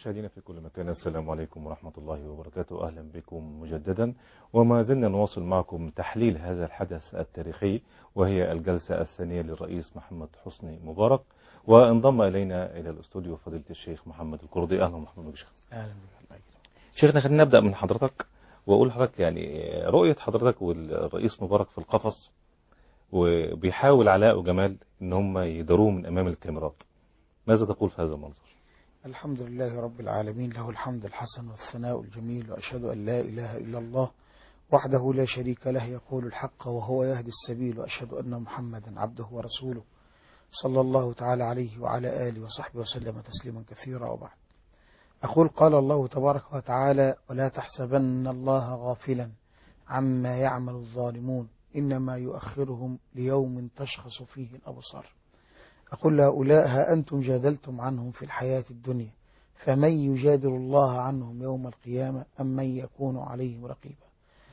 مشاهدينا في كل مكان السلام عليكم ورحمة الله وبركاته أهلا بكم مجددا وما زلنا نواصل معكم تحليل هذا الحدث التاريخي وهي الجلسة الثانية للرئيس محمد حسني مبارك وانضم إلينا إلى الاستوديو فضيلة الشيخ محمد القرضي أهلا ومرحبا بك شيخ اهلا بك الله يكرمك شيخنا خلينا نبدأ من حضرتك وأقول لحضرتك يعني رؤية حضرتك والرئيس مبارك في القفص وبيحاول علاء وجمال إن هم يداروه من أمام الكاميرات ماذا تقول في هذا المنظر؟ الحمد لله رب العالمين له الحمد الحسن والثناء الجميل وأشهد أن لا إله إلا الله وحده لا شريك له يقول الحق وهو يهدي السبيل وأشهد أن محمدا عبده ورسوله صلى الله تعالى عليه وعلى آله وصحبه وسلم تسليما كثيرا وبعد أقول قال الله تبارك وتعالى ولا تحسبن الله غافلا عما يعمل الظالمون إنما يؤخرهم ليوم تشخص فيه الأبصار أقول هؤلاء ها أنتم جادلتم عنهم في الحياة الدنيا فمن يجادل الله عنهم يوم القيامة أم من يكون عليهم رقيبا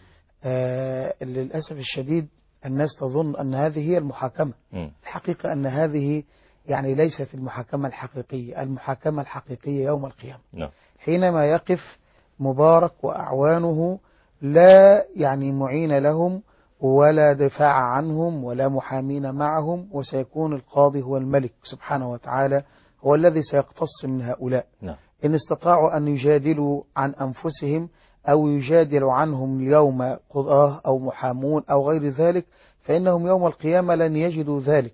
آه للأسف الشديد الناس تظن أن هذه هي المحاكمة مم. الحقيقة أن هذه يعني ليست المحاكمة الحقيقية المحاكمة الحقيقية يوم القيامة نعم حينما يقف مبارك وأعوانه لا يعني معين لهم ولا دفاع عنهم ولا محامين معهم وسيكون القاضي هو الملك سبحانه وتعالى هو الذي سيقتص من هؤلاء نعم إن استطاعوا أن يجادلوا عن أنفسهم أو يجادلوا عنهم اليوم قضاة أو محامون أو غير ذلك فإنهم يوم القيامة لن يجدوا ذلك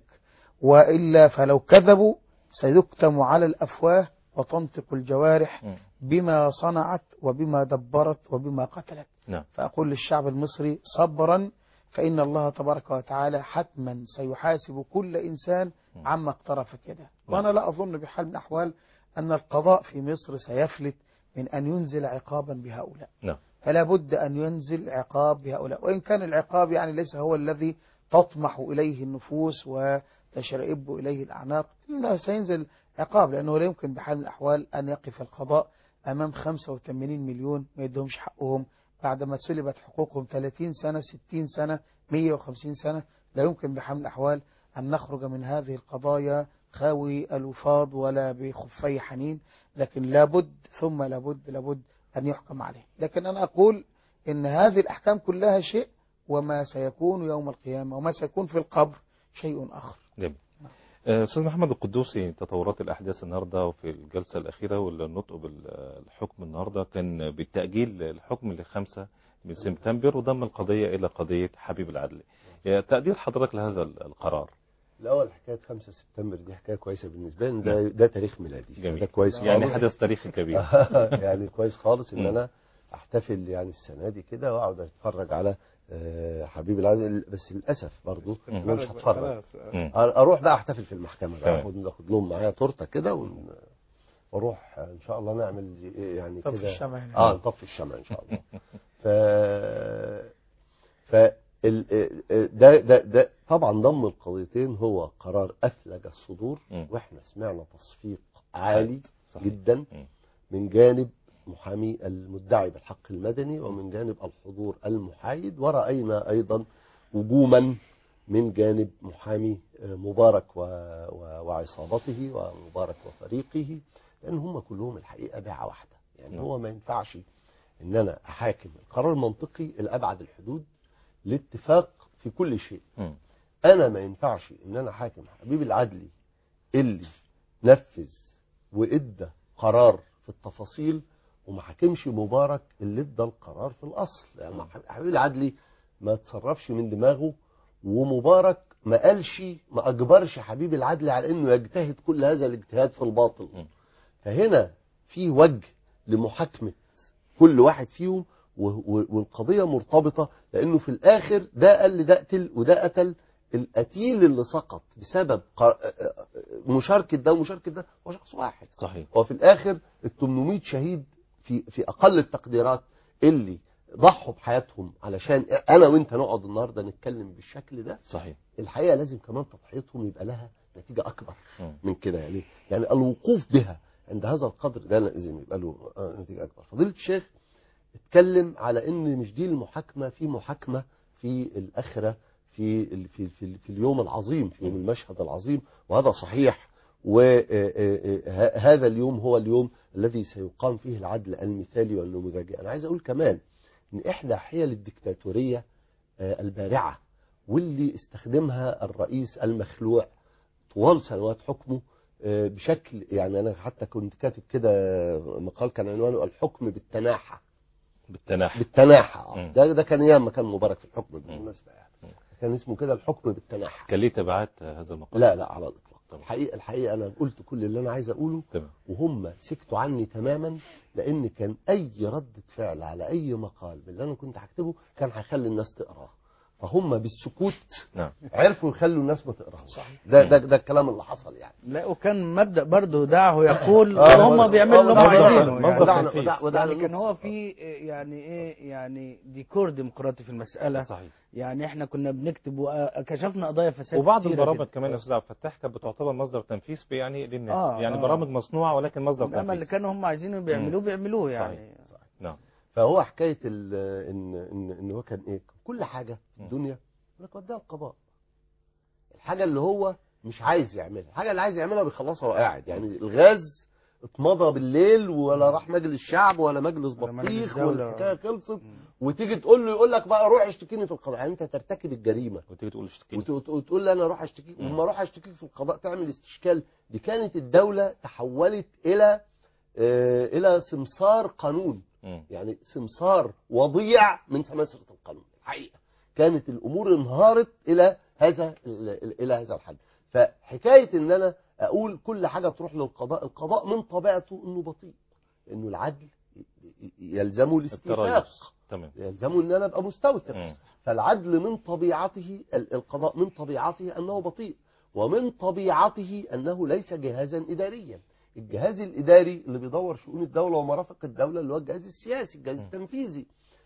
وإلا فلو كذبوا سيكتم على الأفواه وتنطق الجوارح مم. بما صنعت وبما دبرت وبما قتلت نعم فأقول للشعب المصري صبرا فإن الله تبارك وتعالى حتما سيحاسب كل إنسان عما اقترفت يده وأنا لا أظن بحال من الأحوال أن القضاء في مصر سيفلت من أن ينزل عقابا بهؤلاء نعم فلا بد أن ينزل عقاب بهؤلاء وإن كان العقاب يعني ليس هو الذي تطمح إليه النفوس وتشرئب إليه الأعناق إنه سينزل عقاب لأنه لا يمكن بحال من الأحوال أن يقف القضاء أمام 85 مليون ما يدهمش حقهم بعدما سلبت حقوقهم 30 سنة 60 سنة 150 سنة لا يمكن بحال من الأحوال أن نخرج من هذه القضايا خاوي الوفاض ولا بخفي حنين لكن لابد ثم لابد لابد أن يحكم عليه لكن أنا أقول إن هذه الأحكام كلها شيء وما سيكون يوم القيامة وما سيكون في القبر شيء آخر جميل آه، أستاذ محمد القدوسي تطورات الأحداث النهاردة وفي الجلسة الأخيرة والنطق بالحكم النهاردة كان بالتأجيل الحكم لخمسة من سبتمبر وضم القضية إلى قضية حبيب العدلي آه، تقدير حضرتك لهذا القرار الأول حكاية 5 سبتمبر دي حكاية كويسة بالنسبة لي ده, ده تاريخ ميلادي جميل ده كويس يعني خالص. حدث تاريخي كبير يعني كويس خالص ان مم. انا احتفل يعني السنة دي كده واقعد اتفرج على آه، حبيب العزيز بس للاسف برضو انا مش هتفرج مم. اروح بقى احتفل في المحكمة بقى تمام. اخد اخد لهم معايا تورته كده ون- واروح ان شاء الله نعمل يعني طب كده الشمع هنا. اه نطفي الشمع ان شاء الله ف ف ال... ده ده ده طبعا ضم القضيتين هو قرار افلج الصدور مم. واحنا سمعنا تصفيق عالي صحيح. جدا مم. من جانب محامي المدعي بالحق المدني ومن جانب الحضور المحايد ورأينا أيضا هجوما من جانب محامي آه، مبارك و... و... وعصابته ومبارك وفريقه لأن هم كلهم الحقيقة باعة واحدة يعني نعم. هو ما ينفعش إن أنا أحاكم القرار المنطقي الأبعد الحدود لاتفاق في كل شيء مم. انا ما ينفعش ان انا حاكم حبيب العدلي اللي نفذ وادى قرار في التفاصيل وما حكمش مبارك اللي ادى القرار في الاصل يعني ما- حبيب العدلي ما تصرفش من دماغه ومبارك ما قالش ما اجبرش حبيب العدلي على انه يجتهد كل هذا الاجتهاد في الباطل م. فهنا في وجه لمحاكمه كل واحد فيهم و- و- والقضيه مرتبطه لانه في الاخر ده قال لي ده اقتل وده قتل القتيل اللي سقط بسبب قر- مشاركه ده ومشاركه ده هو شخص واحد صحيح هو في الاخر ال 800 شهيد في في اقل التقديرات اللي ضحوا بحياتهم علشان انا وانت نقعد النهارده نتكلم بالشكل ده صحيح الحقيقه لازم كمان تضحيتهم يبقى لها نتيجه اكبر مم. من كده يعني يعني الوقوف بها عند هذا القدر ده لازم يبقى له آه، نتيجه اكبر فضيله الشيخ اتكلم على ان مش دي المحاكمه في محاكمه في الاخره في ال- في في, في اليوم العظيم في يوم المشهد العظيم وهذا صحيح وهذا اليوم هو اليوم الذي سيقام فيه العدل المثالي والنموذجي أنا عايز أقول كمان إن إحدى حيل الدكتاتورية آه، البارعة واللي استخدمها الرئيس المخلوع طوال سنوات حكمه آه، بشكل يعني أنا حتى كنت كاتب كده مقال كان عنوانه الحكم بالتناحة بالتناحي بالتناحة مم. ده ده كان ايام ما كان مبارك في الحكم بالمناسبة يعني كان اسمه كده الحكم بالتناحة كان ليه تبعات هذا المقال لا لا على الإطلاق طبعا. الحقيقة الحقيقة أنا قلت كل اللي أنا عايز أقوله تمام وهم سكتوا عني تماما لأن كان أي ردة فعل على أي مقال باللي أنا كنت هكتبه كان هيخلي الناس تقراه فهم بالسكوت نعم عرفوا يخلوا الناس ما تقراهوش ده ده ده الكلام اللي حصل يعني لا وكان مبدا برضه دعه يقول آه، وهم بس- بيعملوا اللي هم آه، عايزينه مصدر يعني. ودع- ودعنا- ودع- ودعنا يعني كان هو نقص. في يعني ايه يعني ديكور ديمقراطي في المساله صحيح يعني احنا كنا بنكتب وكشفنا قضايا فساد وبعض كتيرة البرامج جدا. كمان يا استاذ عبد الفتاح كانت بتعتبر مصدر تنفيذ يعني للناس آه، يعني آه. برامج مصنوعه ولكن مصدر انما اللي تنفيذ كانوا هم عايزينه بيعملوه بيعملوه يعني نعم فهو حكايه ال- ان ان ان هو كان ايه كل حاجه في م. الدنيا يقول لك وديها القضاء الحاجه اللي هو مش عايز يعملها الحاجه اللي عايز يعملها بيخلصها وهو قاعد يعني الغاز اتمضى بالليل ولا راح مجلس شعب ولا مجلس ولا مجلس بطيخ دولة. والحكايه خلصت وتيجي تقول له يقول لك بقى روح اشتكيني في القضاء يعني انت ترتكب الجريمه وتيجي تقول اشتكيني وت- وت- وتقول لي انا اروح اشتكيك مم. وما اروح اشتكيك في القضاء تعمل استشكال دي كانت الدوله تحولت الى آه، الى سمسار قانون مم. يعني سمسار وضيع من سماسرة القانون الحقيقة كانت الأمور انهارت إلى هذا ال- إلى هذا الحد فحكاية إن أنا أقول كل حاجة تروح للقضاء القضاء من طبيعته إنه بطيء إنه العدل ي- ي- يلزمه الاستيفاق التريث تمام يلزمه إن أنا أبقى مستوثق مم. فالعدل من طبيعته ال- القضاء من طبيعته أنه بطيء ومن طبيعته أنه ليس جهازا إداريا الجهاز الإداري اللي بيدور شؤون الدولة ومرافق الدولة اللي هو الجهاز السياسي الجهاز م. التنفيذي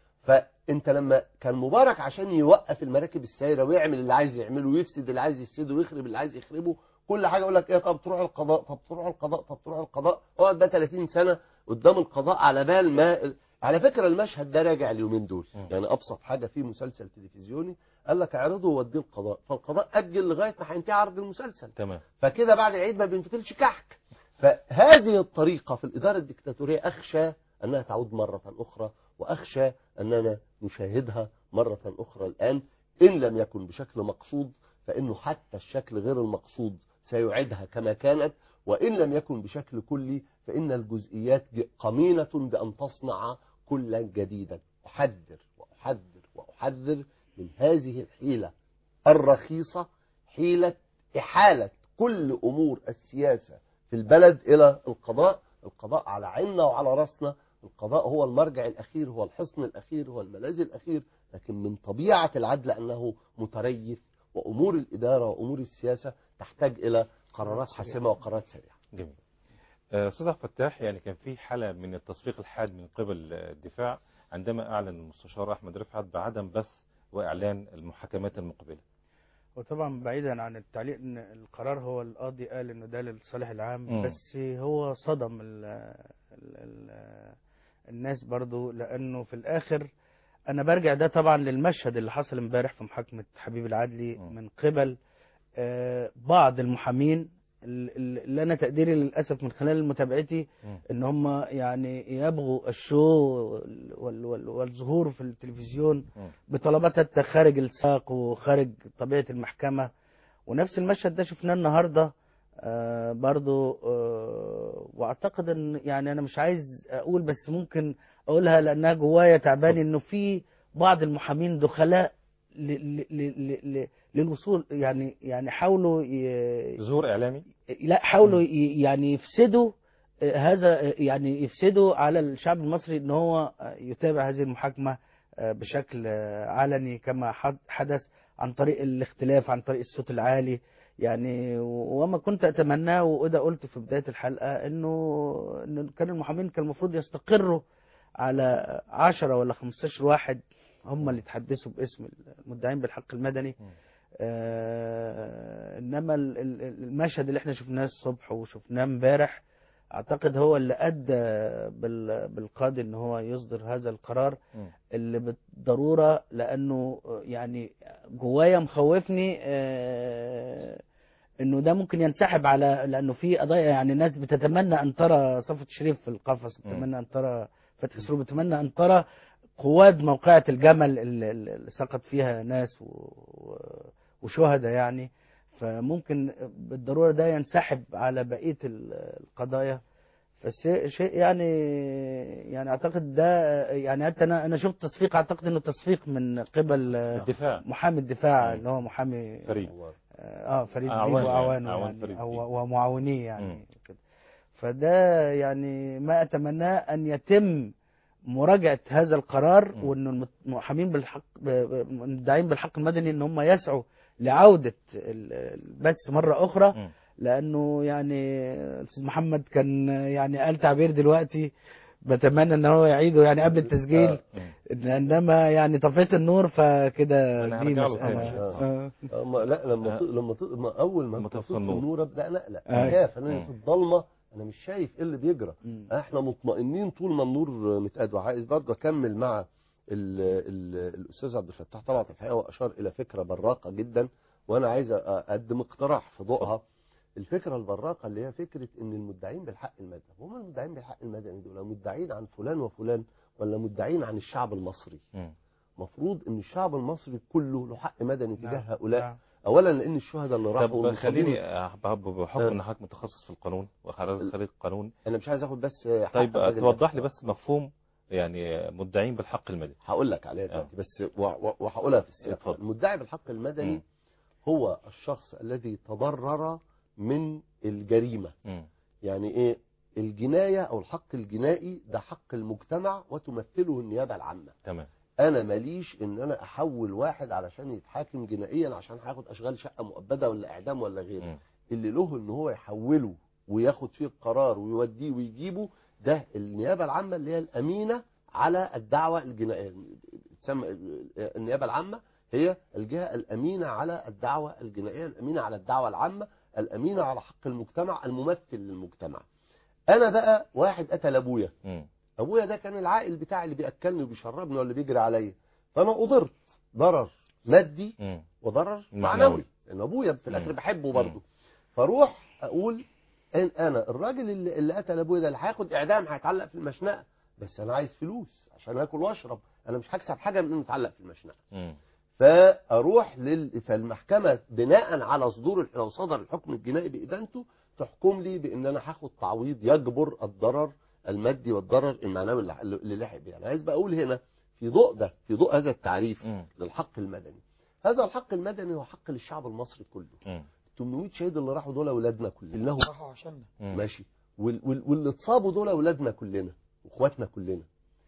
فأنت لما كان مبارك عشان يوقف المراكب السايرة ويعمل اللي عايز يعمله ويفسد اللي عايز يفسده ويخرب اللي عايز يخربه كل حاجة يقول لك ايه طب تروح القضاء طب تروح القضاء طب تروح القضاء اقعد بقى 30 سنة قدام القضاء على بال ما على فكرة المشهد ده راجع اليومين دول م. يعني أبسط حاجة في مسلسل تلفزيوني قال لك اعرضه ووديه القضاء فالقضاء أجل لغاية ما هينتهي عرض المسلسل تمام فكده بعد العيد ما بينفتلش كحك فهذه الطريقة في الإدارة الدكتاتورية أخشى أنها تعود مرة أخرى وأخشى أننا نشاهدها مرة أخرى الآن إن لم يكن بشكل مقصود فإنه حتى الشكل غير المقصود سيعيدها كما كانت وإن لم يكن بشكل كلي فإن الجزئيات ج- قمينة بأن تصنع كلا جديدا أحذر وأحذر وأحذر من هذه الحيلة الرخيصة حيلة إحالة كل أمور السياسة في البلد إلى القضاء القضاء على عيننا وعلى رأسنا القضاء هو المرجع الأخير هو الحصن الأخير هو الملاذ الأخير لكن من طبيعة العدل أنه متريث وأمور الإدارة وأمور السياسة تحتاج إلى قرارات حاسمة وقرارات سريعة جميل آه، استاذ عبد الفتاح يعني كان في حاله من التصفيق الحاد من قبل آه، الدفاع عندما اعلن المستشار احمد رفعت بعدم بث واعلان المحاكمات المقبله وطبعا بعيدا عن التعليق ان القرار هو القاضي قال انه ده للصالح العام مم. بس هو صدم ال ال ال الناس برضو لانه في الاخر انا برجع ده طبعا للمشهد اللي حصل امبارح في محاكمه حبيب العدلي مم. من قبل آه، بعض المحامين ال- ال- اللي انا تقديري للاسف من خلال متابعتي مم. ان هم يعني يبغوا الشو وال- وال- والظهور في التلفزيون مم. بطلبات حتى خارج الساق وخارج طبيعه المحكمه ونفس المشهد ده شفناه النهارده آه برضو آه واعتقد ان يعني انا مش عايز اقول بس ممكن اقولها لانها جوايا تعباني انه في بعض المحامين دخلاء ل ل ل ل للوصول يعني يعني حاولوا ي... ظهور اعلامي لا حاولوا ي- يعني يفسدوا آه، هذا آه، يعني يفسدوا على الشعب المصري ان هو آه، يتابع هذه المحاكمه آه، بشكل آه، علني كما حد- حدث عن طريق الاختلاف عن طريق الصوت العالي يعني وما كنت اتمناه وده قلت في بدايه الحلقه انه ان كان المحامين كان المفروض يستقروا على 10 ولا 15 واحد هم اللي يتحدثوا باسم المدعين بالحق المدني مم. آه انما ال- ال- المشهد اللي احنا شفناه الصبح وشفناه امبارح اعتقد هو اللي ادى بال- بالقاضي ان هو يصدر هذا القرار مم. اللي بالضروره لانه يعني جوايا مخوفني آه، انه ده ممكن ينسحب على لانه في قضايا يعني ناس بتتمنى ان ترى صفوة شريف في القفص بتتمنى ان ترى فتحي سرور بتتمنى ان ترى قواد موقعة الجمل اللي اللي سقط فيها ناس و- و- وشهداء يعني فممكن بالضرورة ده ينسحب على بقية ال- القضايا فشيء شيء يعني يعني اعتقد ده يعني حتى انا انا شفت تصفيق اعتقد انه تصفيق من قبل الدفاع محامي الدفاع مم. اللي هو محامي فريد اه فريد أعوان بيه يعني، واعوانه أعوان يعني فريد أو بيه. ومعاونيه يعني مم. كده فده يعني ما اتمناه ان يتم مراجعه هذا القرار مم. وان المحامين بالحق ب- ب- المدعين بالحق المدني ان هم يسعوا لعوده ال- البث مره اخرى مم. لانه يعني الاستاذ محمد كان يعني قال تعبير دلوقتي بتمنى ان هو يعيده يعني قبل التسجيل آه. مم. عندما يعني طفيت النور فكده أنا دي هرجع له مسألة تاني. آه. آه، ما لا لما ط- لما ط- ما اول ما لما تطفي تطفي النور. النور ابدا نقلق أيوة. اخاف انا مم. في الضلمه انا مش شايف ايه اللي بيجرى مم. احنا مطمئنين طول ما النور متقاد وعايز برضه اكمل مع ال ال الاستاذ عبد الفتاح طلعت الحقيقه واشار الى فكره براقه جدا وانا عايز اقدم اقتراح في ضوءها الفكره البراقه اللي هي فكره ان المدعين بالحق المدني هم المدعين بالحق المدني دول مدعين عن فلان وفلان ولا مدعين عن الشعب المصري مم. مفروض ان الشعب المصري كله له حق مدني تجاه نعم. هؤلاء نعم. اولا لان الشهداء اللي راحوا طب والمصابين- خليني أحب- بحكم آه. ان حضرتك متخصص في القانون وحضرتك خريج قانون انا مش عايز اخد بس حق طيب الراجل توضح ده. لي بس مفهوم يعني مدعين بالحق المدني هقول لك عليها دلوقتي بس و- و- وهقولها في السياق اتفضل. المدعي بالحق المدني مم. هو الشخص الذي تضرر من الجريمه مم. يعني ايه الجنايه او الحق الجنائي ده حق المجتمع وتمثله النيابه العامه تمام انا ماليش ان انا احول واحد علشان يتحاكم جنائيا عشان هياخد اشغال شقه مؤبده ولا اعدام ولا غيره مم. اللي له ان هو يحوله وياخد فيه القرار ويوديه ويجيبه ده النيابه العامه اللي هي الامينه على الدعوه الجنائيه تسمى النيابه العامه هي الجهه الامينه على الدعوه الجنائيه الامينه على الدعوه العامه الامينه على حق المجتمع الممثل للمجتمع انا بقى واحد قتل ابويا مم. ابويا ده كان العائل بتاعي اللي بياكلني وبيشربني ولا بيجري عليا فانا اضرت ضرر مادي مم. وضرر معنوي. معنوي لان ابويا في الاخر مم. بحبه مم. برضه فاروح اقول ان انا الراجل اللي, اللي قتل ابويا ده اللي هياخد اعدام هيتعلق في المشنقه بس انا عايز فلوس عشان اكل واشرب انا مش هكسب حاجه من انه يتعلق في المشنقه مم. فاروح لل... فالمحكمه بناء على صدور لو صدر الحكم الجنائي بادانته تحكم لي بان انا هاخد تعويض يجبر الضرر المادي والضرر المعنوي اللي- اللي لحق بيه انا عايز بقى اقول هنا في ضوء ده في ضوء هذا التعريف مم. للحق المدني هذا الحق المدني هو حق للشعب المصري كله مم. 800 شهيد اللي راحوا دول اولادنا كلنا له راحوا عشاننا مم. ماشي وال- وال- واللي اتصابوا دول اولادنا كلنا واخواتنا كلنا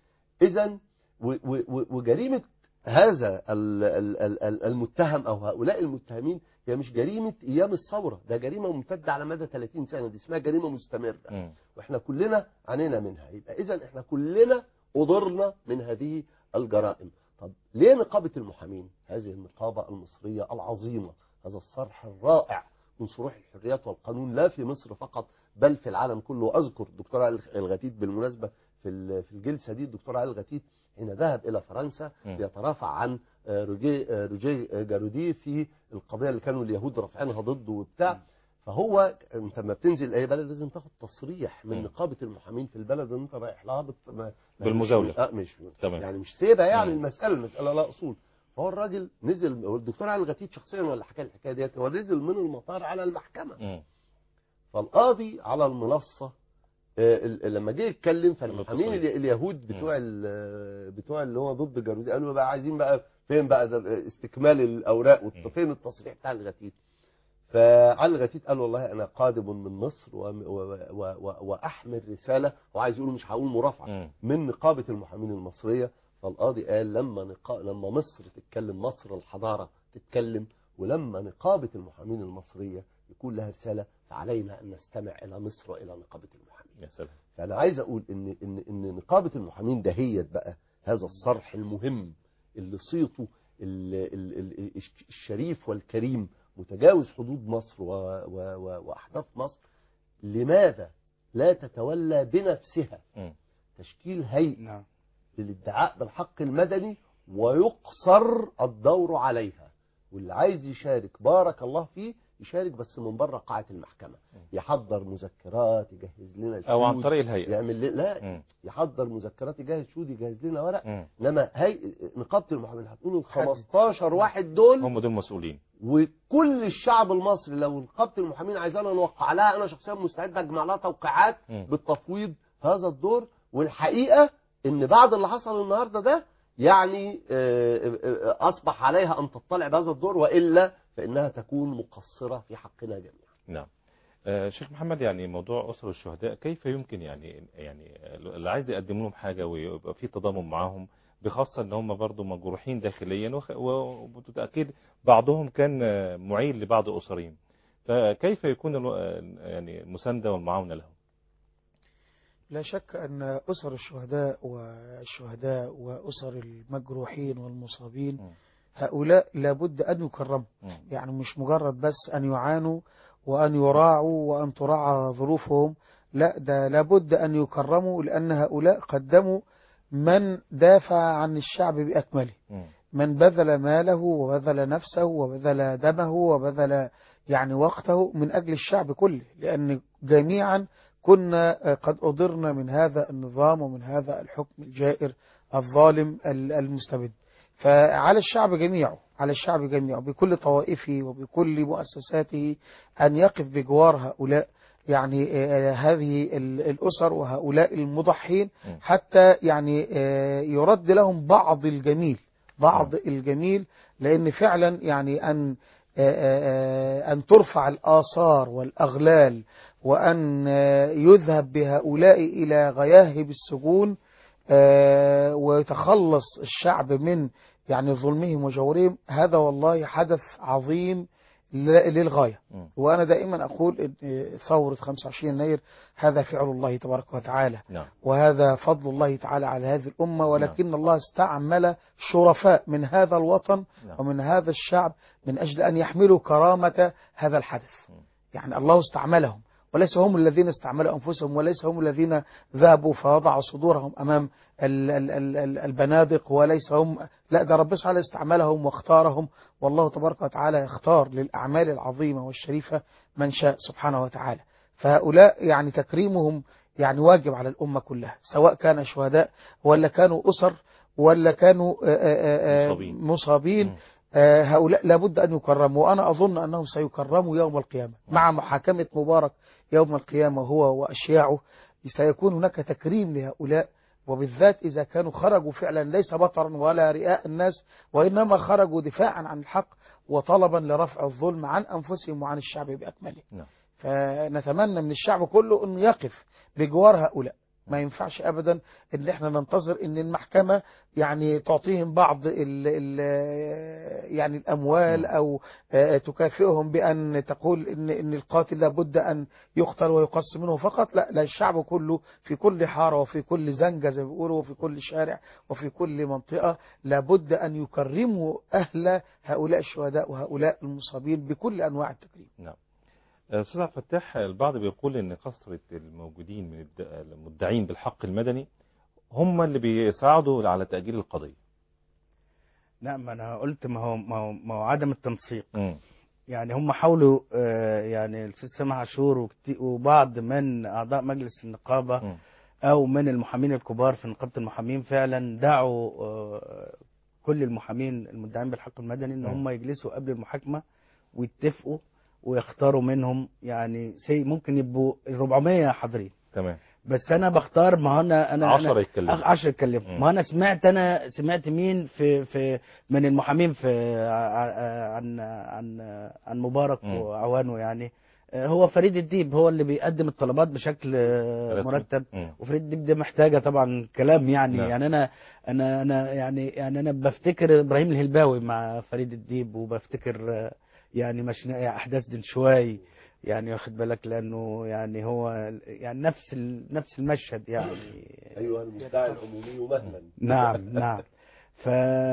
اذا و- و- و- وجريمه هذا ال- ال- ال- ال- المتهم او هؤلاء المتهمين هي مش جريمه ايام الثوره ده جريمه ممتده على مدى 30 سنه دي اسمها جريمه مستمره مم. واحنا كلنا عانينا منها يبقى اذا احنا كلنا اضرنا من هذه الجرائم طب ليه نقابه المحامين هذه النقابه المصريه العظيمه هذا الصرح الرائع من صروح الحريات والقانون لا في مصر فقط بل في العالم كله اذكر الدكتور علي الغتيت بالمناسبه في ال- في الجلسه دي الدكتور علي الغتيت حين ذهب الى فرنسا مم. ليترافع عن آه، روجيه آه، روجيه جارودي في القضيه اللي كانوا اليهود رافعينها ضده وبتاع فهو انت لما بتنزل اي بلد لازم تاخد تصريح من مم. نقابه المحامين في البلد اللي انت رايح لها بت... ما- بالمزاولة. مش... آه مش تمام. يعني مش سيبه يعني مم. المساله المساله لا اصول فهو الراجل نزل والدكتور علي الغتيت شخصيا ولا حكى الحكايه ديت هو نزل من المطار على المحكمه مم. فالقاضي على المنصه آه، ال- لما جه يتكلم فالمحامين المتصلين. ال- اليهود بتوع ال- بتوع اللي هو ضد جارودي قالوا بقى عايزين بقى فين بقى ده استكمال الاوراق والت- مم. فين التصريح بتاع الغتيت فعلي الغتيت قال والله انا قادم من مصر و... و... و... و... واحمل رساله وعايز يقول مش هقول مرافعه مم. من نقابه المحامين المصريه فالقاضي قال لما نقا... لما مصر تتكلم مصر الحضاره تتكلم ولما نقابه المحامين المصريه يكون لها رساله فعلينا ان نستمع الى مصر والى نقابه المحامين يا سلام فانا عايز اقول ان ان ان نقابه المحامين دهيت بقى هذا الصرح المهم اللي صيته ال- ال- ال- الشريف والكريم متجاوز حدود مصر و و و واحداث مصر لماذا لا تتولى بنفسها مم. تشكيل هيئه نعم للادعاء بالحق المدني ويقصر الدور عليها واللي عايز يشارك بارك الله فيه يشارك بس من بره قاعه المحكمه يحضر مذكرات يجهز لنا او عن شهود، طريق الهيئه يعمل لنا لا مم. يحضر مذكرات يجهز شهود يجهز لنا ورق مم. انما هي نقابه المحامين هتقول ال 15 واحد دول هم دول مسؤولين وكل الشعب المصري لو نقابه المحامين عايزانا نوقع لها انا شخصيا مستعد اجمع لها توقيعات مم. بالتفويض في هذا الدور والحقيقه ان بعد اللي حصل النهارده ده يعني آه، آه، آه، اصبح عليها ان تطلع بهذا الدور والا فانها تكون مقصره في حقنا جميعا. نعم آه، شيخ محمد يعني موضوع أسر الشهداء كيف يمكن يعني يعني اللي عايز يقدم لهم حاجة ويبقى في تضامن معاهم بخاصة ان هم برضو مجروحين داخليا وخ- وبالتأكيد بعضهم كان آه، معين لبعض أسرهم فكيف يكون الو- آه، يعني المساندة والمعاونة لهم لا شك أن أسر الشهداء والشهداء وأسر المجروحين والمصابين مم. هؤلاء لابد أن يكرموا مم. يعني مش مجرد بس أن يعانوا وأن يراعوا وأن تراعى ظروفهم لا ده لابد أن يكرموا لأن هؤلاء قدموا من دافع عن الشعب بأكمله مم. من بذل ماله وبذل نفسه وبذل دمه وبذل يعني وقته من أجل الشعب كله لأن جميعا كنا قد أضرنا من هذا النظام ومن هذا الحكم الجائر الظالم ال- المستبد فعلى الشعب جميعه على الشعب جميعه بكل طوائفه وبكل مؤسساته أن يقف بجوار هؤلاء يعني آه، هذه ال- الأسر وهؤلاء المضحين م. حتى يعني آه، يرد لهم بعض الجميل بعض الجميل لأن فعلا يعني أن آه، آه، أن ترفع الآثار والأغلال وأن آه، يذهب بهؤلاء إلى غياهب السجون آه، ويتخلص الشعب من يعني ظلمهم وجورهم هذا والله حدث عظيم ل- للغاية مم. وأنا دائما أقول إن ثورة 25 يناير هذا فعل الله تبارك وتعالى نعم وهذا فضل الله تعالى على هذه الأمة ولكن الله استعمل شرفاء من هذا الوطن نعم. ومن هذا الشعب من أجل أن يحملوا كرامة هذا الحدث يعني الله استعملهم وليس هم الذين استعملوا أنفسهم وليس هم الذين ذهبوا فوضعوا صدورهم أمام ال- ال- ال- ال- البنادق وليس هم لا ده رب سبحانه استعملهم واختارهم والله تبارك وتعالى يختار للأعمال العظيمة والشريفة من شاء سبحانه وتعالى فهؤلاء يعني تكريمهم يعني واجب على الأمة كلها سواء كان شهداء ولا كانوا أسر ولا كانوا آه، آه، آه، مصابين. مصابين مم. آه، هؤلاء لابد أن يكرموا وأنا أظن أنهم سيكرموا يوم القيامة مع محاكمة مبارك يوم القيامة هو وأشياعه سيكون هناك تكريم لهؤلاء وبالذات إذا كانوا خرجوا فعلا ليس بطرا ولا رئاء الناس وإنما خرجوا دفاعا عن الحق وطلبا لرفع الظلم عن أنفسهم وعن الشعب بأكمله نعم. فنتمنى من الشعب كله أنه يقف بجوار هؤلاء ما ينفعش ابدا ان احنا ننتظر ان المحكمه يعني تعطيهم بعض ال ال يعني الاموال مم. او آه، تكافئهم بان تقول ان ان القاتل لابد ان يقتل ويقص منه فقط لا لا الشعب كله في كل حاره وفي كل زنجه زي ما بيقولوا وفي كل شارع وفي كل منطقه لابد ان يكرموا اهل هؤلاء الشهداء وهؤلاء المصابين بكل انواع التكريم نعم أستاذ عبد الفتاح البعض بيقول إن كثرة الموجودين من الد- المدعين بالحق المدني هم اللي بيساعدوا على تأجيل القضية لا ما انا قلت ما هو ما هو, ما هو عدم التنسيق مم. يعني هم حاولوا آه، يعني الاستاذ سامح عاشور وكتي- وبعض من اعضاء مجلس النقابه مم. او من المحامين الكبار في نقابه المحامين فعلا دعوا آه، كل المحامين المدعين بالحق المدني ان مم. هم يجلسوا قبل المحاكمه ويتفقوا ويختاروا منهم يعني سي ممكن يبقوا 400 حاضرين تمام بس انا بختار ما هو انا انا عشرة أنا يتكلموا. أخ- عشرة يتكلموا مم. ما انا سمعت انا سمعت مين في في من المحامين في ع- عن عن عن مبارك مم. وعوانه يعني آه، هو فريد الديب هو اللي بيقدم الطلبات بشكل آه، رسمي. مرتب مم. وفريد الديب ده محتاجه طبعا كلام يعني نعم. يعني انا انا انا يعني يعني انا بفتكر ابراهيم الهلباوي مع فريد الديب وبفتكر آه، يعني مش احداث دنشواي يعني واخد بالك لانه يعني هو يعني نفس ال- نفس المشهد يعني ايها المدعي العمومي مهلا نعم نعم ف...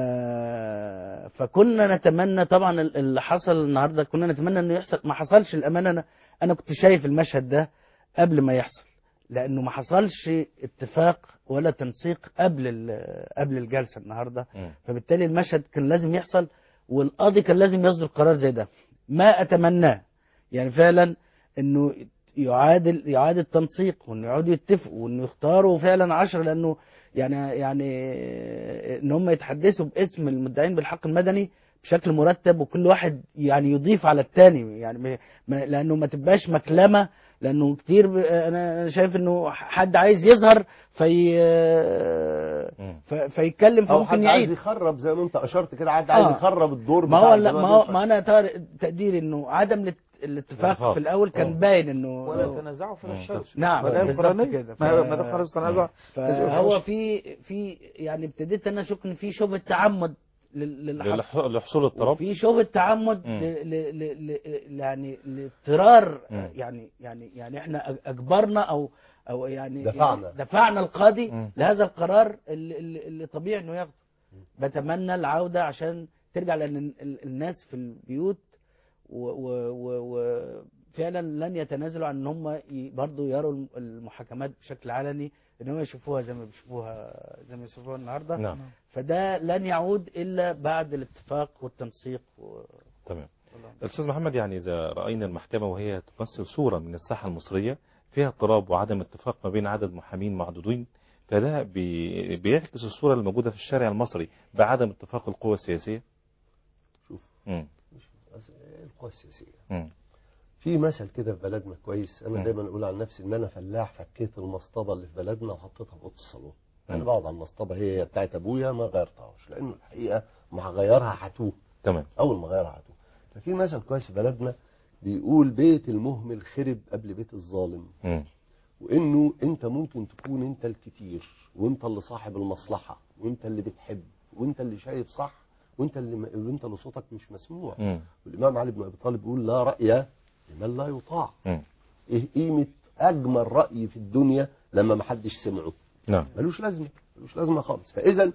فكنا نتمنى طبعا ال- اللي حصل النهارده كنا نتمنى انه يحصل ما حصلش الامانه انا انا كنت شايف المشهد ده قبل ما يحصل لانه ما حصلش اتفاق ولا تنسيق قبل ال- قبل الجلسه النهارده مم. فبالتالي المشهد كان لازم يحصل والقاضي كان لازم يصدر قرار زي ده ما اتمناه يعني فعلا انه يعادل يعاد التنسيق وانه يقعدوا يتفقوا وانه يختاروا فعلا عشرة لانه يعني يعني ان هم يتحدثوا باسم المدعين بالحق المدني بشكل مرتب وكل واحد يعني يضيف على الثاني يعني ما- ما لانه ما تبقاش مكلمه لانه كتير ب- انا أنا شايف انه حد عايز يظهر في مم. ف- فيتكلم او حد فممكن عايز يعيد يخرب زي ما انت اشرت كده حد عايز آه. يخرب الدور ما بتاع هو لا الجماعة ما هو دول. ما انا تار- تقديري انه عدم الات- الاتفاق الاتفاق. في الاول كان آه. باين انه ولا تنازعوا فلا مم. شرط نعم ما ده بالظبط القرآنية كده ما ف- ما ده خلاص تنازع فهو في في يعني ابتديت انا اشك ان في شبهه تعمد لل- للي حصل للح- لحصول الطرب في شبهه تعمد مم. ل- ل- ل- ل- يعني لاضطرار مم. يعني يعني يعني احنا أج- اجبرنا او او يعني دفعنا. يعني دفعنا القاضي مم. لهذا القرار اللي, اللي اللي طبيعي انه ياخده بتمنى العوده عشان ترجع لان ال- ال- الناس في البيوت وفعلا لن يتنازلوا عن ان هم ي- برضه يروا الم- المحاكمات بشكل علني ان هم يشوفوها زي ما بيشوفوها زي ما يشوفوها النهارده نعم فده لن يعود الا بعد الاتفاق والتنسيق و... تمام الأستاذ محمد يعني إذا رأينا المحكمة وهي تمثل صورة من الساحة المصرية فيها اضطراب وعدم اتفاق ما بين عدد محامين معدودين فده بي- بيعكس الصورة الموجودة في الشارع المصري بعدم اتفاق القوى السياسية شوف. مم. بس القوى السياسيه مم. في مثل كده في بلدنا كويس مم. انا دايما اقول عن نفسي ان انا فلاح فكيت المصطبه اللي في بلدنا وحطيتها في اوضه الصالون انا مم. بقعد على المصطبه هي بتاعت ابويا ما غيرتهاش لانه الحقيقه ما هغيرها هتوه تمام اول ما غيرها هتوه ففي مثل كويس في بلدنا بيقول بيت المهمل خرب قبل بيت الظالم مم. وانه انت ممكن تكون انت الكتير وانت اللي صاحب المصلحه وانت اللي بتحب وانت اللي شايف صح وانت اللي وانت اللي صوتك مش مسموع مم. والامام علي بن ابي طالب بيقول لا راي لمن لا يطاع مم. ايه قيمه اجمل راي في الدنيا لما ما حدش سمعه نعم ملوش لازمه ملوش لازمه خالص فاذا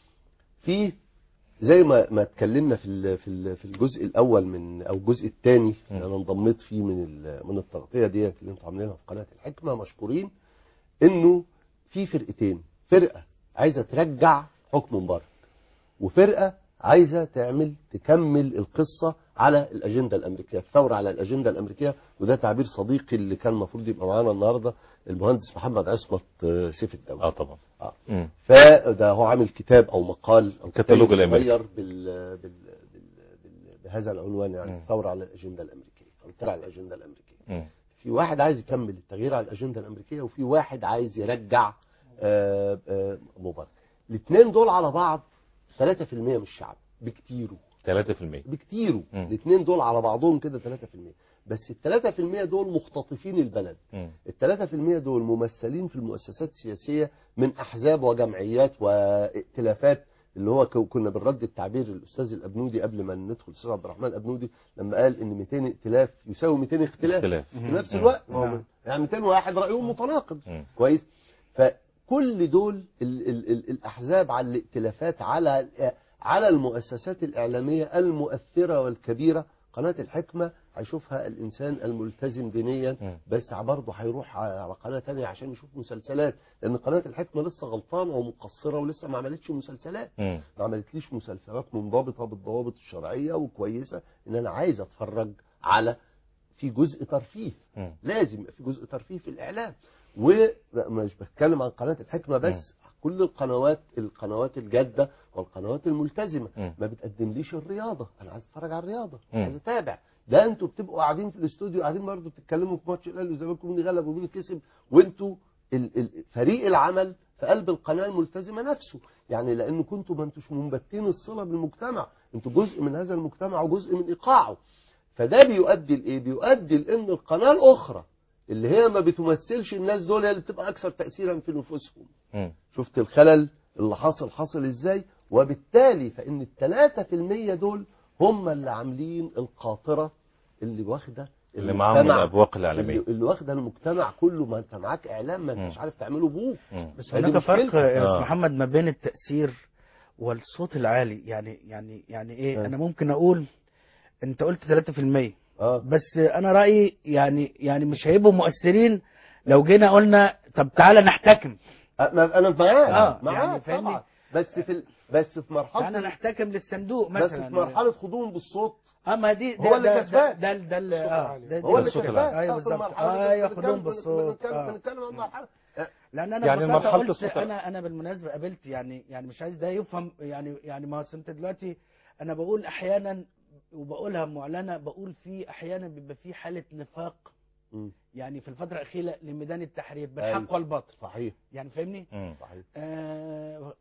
في زي ما ما اتكلمنا في ال- في ال- في الجزء الاول من او الجزء الثاني اللي انا انضميت فيه من ال- من التغطيه ديت اللي انتم عاملينها في قناه الحكمه مشكورين انه في فرقتين فرقه عايزه ترجع حكم مبارك وفرقه عايزه تعمل تكمل القصه على الاجنده الامريكيه الثوره على الاجنده الامريكيه وده تعبير صديقي اللي كان المفروض يبقى معانا النهارده المهندس محمد عصمت آه، سيف الدولة اه طبعا آه. مم. فده هو عامل كتاب او مقال او الكتالوج كتاب الأمريكي. مغير بال... بال... بال... بال... بهذا العنوان يعني مم. الثوره على الاجنده الامريكيه او الثوره على الاجنده الامريكيه مم. في واحد عايز يكمل التغيير على الاجنده الامريكيه وفي واحد عايز يرجع آه، آه، مبارك الاثنين دول على بعض 3% من الشعب بكتيره 3% بكتيره مم. الاثنين دول على بعضهم كده 3% بس ال 3% دول مختطفين البلد مم. الثلاثة في المية دول ممثلين في المؤسسات السياسية من أحزاب وجمعيات وائتلافات اللي هو كو- كنا بنرد التعبير الأستاذ الأبنودي قبل ما ندخل الأستاذ عبد الرحمن الأبنودي لما قال إن 200 ائتلاف يساوي 200 اختلاف اختلاف في نفس مم. الوقت ما هو نعم. يعني 200 واحد رأيهم متناقض مم. كويس فكل دول ال ال ال الأحزاب على الائتلافات على على المؤسسات الإعلامية المؤثرة والكبيرة قناة الحكمة هيشوفها الإنسان الملتزم دينيا مم. بس برضه هيروح على قناة تانية عشان يشوف مسلسلات لأن قناة الحكمة لسه غلطانة ومقصرة ولسه ما عملتش مسلسلات مم. ما عملتليش مسلسلات منضبطة بالضوابط الشرعية وكويسة إن أنا عايز أتفرج على في جزء ترفيه مم. لازم يبقى في جزء ترفيه في الإعلام ومش بتكلم عن قناة الحكمة بس كل القنوات القنوات الجادة والقنوات الملتزمة مم. ما بتقدمليش الرياضة أنا عايز أتفرج على الرياضة مم. عايز أتابع ده أنتوا بتبقوا قاعدين في الاستوديو قاعدين برضه بتتكلموا في ماتش الأهلي والزمالك ومين غلب ومين كسب وأنتوا ال- ال- فريق العمل في قلب القناة الملتزمة نفسه يعني لأن كنتوا ما انتوش منبتين الصلة بالمجتمع انتوا جزء من هذا المجتمع وجزء من إيقاعه فده بيؤدي لإيه بيؤدي لأن القناة الأخرى اللي هي ما بتمثلش الناس دول هي اللي بتبقى أكثر تأثيرا في نفوسهم مم. شفت الخلل اللي حاصل حاصل ازاي وبالتالي فان الثلاثة في المية دول هم اللي عاملين القاطرة اللي واخدة اللي معاهم المجتمع- الأبواق الإعلامية اللي, اللي واخدة المجتمع كله ما انت معاك اعلام ما انتش مم. عارف تعمله بوك مم. بس هذه هناك فرق مشكلتك. يا استاذ آه. محمد ما بين التأثير والصوت العالي يعني يعني يعني ايه آه. انا ممكن اقول انت قلت 3% اه بس انا رأيي يعني يعني مش هيبقوا مؤثرين لو جينا قلنا طب تعالى نحتكم انا أنا معاك آه، معاك يعني فاهمني؟ طبعا بس في ال... بس في مرحله تعالى نحتكم للصندوق بس مثلا في مرحله خضوعهم بالصوت اما دي هو اللي ده كسبان. ده ده ده الصوت اه العالي. ده- هو ده اللي الصوت كسبان العالي. ايوه آه، في بالظبط المرحلة اه دي ياخدهم بنتكلم- بالصوت بنتكلم آه. بنتكلم عن مرحلة لان انا يعني يعني مرحلة قلت الصوت- انا انا بالمناسبه قابلت يعني يعني مش عايز ده يفهم يعني يعني ما أصل انت دلوقتي انا بقول احيانا وبقولها معلنه بقول في احيانا بيبقى في حاله نفاق مم. يعني في الفتره الاخيره لميدان التحرير أيوة. بالحق والباطل صحيح يعني فاهمني مم. صحيح آه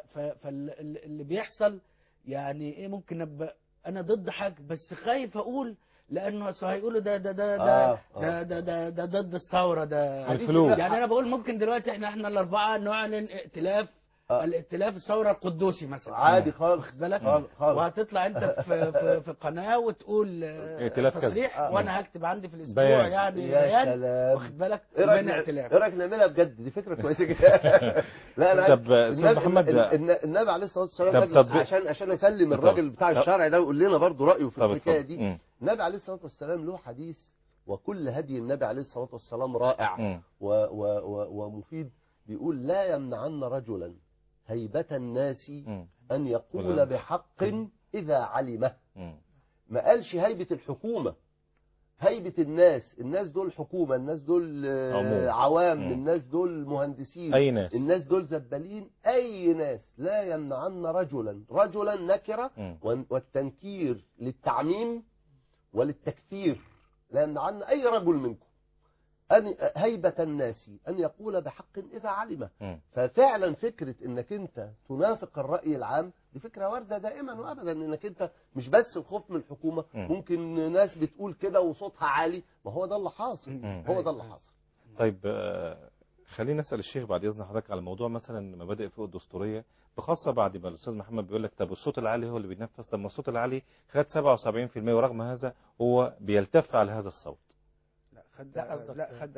فاللي بيحصل يعني ايه ممكن ابقى انا ضد حاجه بس خايف اقول لانه أصل هيقولوا ده ده ده ده آه، آه. ده, ده, ده, ده ضد الثوره ده الفلوس. يعني انا بقول ممكن دلوقتي احنا احنا الاربعه نعلن ائتلاف آه. الائتلاف الثوره القدوسي مثلا عادي خالص واخد بالك خالص خالص وهتطلع انت في في, في قناه وتقول آه، ائتلاف كذا. تصريح آه. وانا هكتب عندي في الاسبوع بيان. يعني يا بيان سلام واخد بالك ايه رايك بين نع- ائتلاف ايه رايك نعملها بجد دي فكره كويسه جدا لا انا طب، عايز- أستاذ النبي- محمد، الن- الن- النبي عليه الصلاه والسلام طب بس تطبيق- عشان عشان اسلم طب- الراجل بتاع طب- الشرع ده ويقول لنا برضه رايه في طب الحكايه اتفضل. دي مم. النبي عليه الصلاه والسلام له حديث وكل هدي النبي عليه الصلاه والسلام رائع مم. و و و ومفيد بيقول لا يمنعن رجلا هيبة الناس مم. أن ولا- يقول بحق إذا علمه مم. ما قالش هيبة الحكومة هيبة الناس الناس دول حكومة الناس دول آه، عموم. عوام مم. الناس دول مهندسين أي ناس الناس دول زبالين أي ناس لا يمنعن رجلا رجلا نكرة مم. وال- والتنكير للتعميم وللتكثير لا يمنعن أي رجل منكم أن هيبة الناس أن يقول بحق إذا علمه مم. ففعلا فكرة انك انت تنافق الرأي العام دي فكرة واردة دائما وابدا انك انت مش بس الخوف من الحكومة مم. ممكن ناس بتقول كده وصوتها عالي ما هو ده اللي حاصل مم. هو ده اللي حاصل طيب آه، خلينا نسأل الشيخ بعد إذن حضرتك على موضوع مثلا مبادئ فوق الدستورية بخاصة بعد ما الأستاذ محمد بيقول لك طب الصوت العالي هو اللي بينفذ طب ما الصوت العالي خد 77% ورغم هذا هو بيلتف على هذا الصوت لا خد لا، قصدك لا خد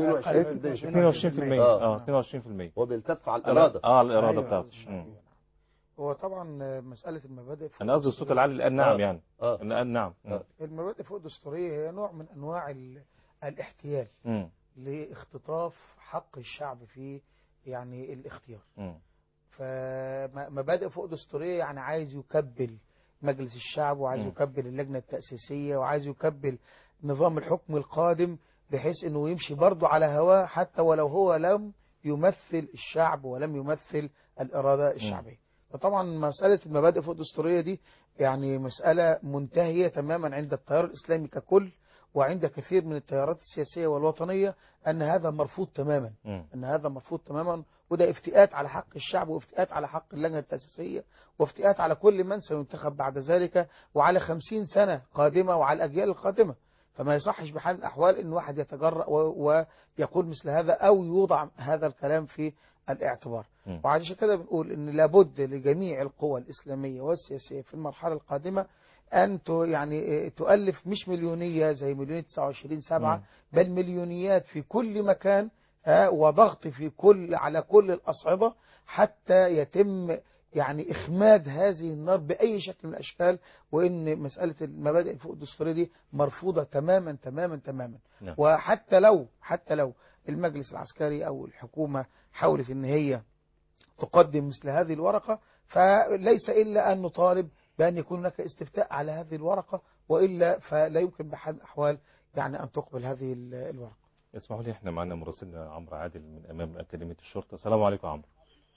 22% 22% آه. اه 22% هو بيلتف على الإرادة اه الإرادة أيوة. بتاعته مم. هو طبعا مسألة المبادئ فوق أنا قصدي الصوت العالي الآن نعم آه. يعني اه الآن نعم آه. المبادئ فوق الدستورية هي نوع من أنواع ال- الاحتيال مم. لاختطاف حق الشعب في يعني الاختيار مم. فمبادئ فوق دستورية يعني عايز يكبل مجلس الشعب وعايز مم. يكبل اللجنة التأسيسية وعايز يكبل نظام الحكم القادم بحيث انه يمشي برضه على هواه حتى ولو هو لم يمثل الشعب ولم يمثل الإرادة الشعبية فطبعا مسألة المبادئ فوق الدستورية دي يعني مسألة منتهية تماما عند التيار الإسلامي ككل وعند كثير من التيارات السياسية والوطنية أن هذا مرفوض تماما مم. ان هذا مرفوض تماما وده افتئات على حق الشعب وافتئات على حق اللجنه التاسيسيه وافتئات على كل من سينتخب بعد ذلك وعلى خمسين سنه قادمه وعلى الاجيال القادمه فما يصحش بحال الاحوال ان واحد يتجرأ و- ويقول مثل هذا او يوضع هذا الكلام في الاعتبار مم. وعشان كده بنقول ان لابد لجميع القوى الاسلاميه والسياسيه في المرحله القادمه ان ت- يعني تؤلف مش مليونيه زي مليونيه 29 سبعه مم. بل مليونيات في كل مكان ها، وضغط في كل على كل الأصعدة حتى يتم يعني إخماد هذه النار بأي شكل من الأشكال وإن مسألة المبادئ الفوق الدستورية دي مرفوضة تماما تماما تماما نعم. وحتى لو حتى لو المجلس العسكري أو الحكومة حاولت إن هي تقدم مثل هذه الورقة فليس إلا أن نطالب بأن يكون هناك استفتاء على هذه الورقة وإلا فلا يمكن بحال الأحوال يعني أن تقبل هذه ال- الورقة اسمحوا لي احنا معنا مراسلنا عمرو عادل من امام اكاديميه الشرطه السلام عليكم يا عمرو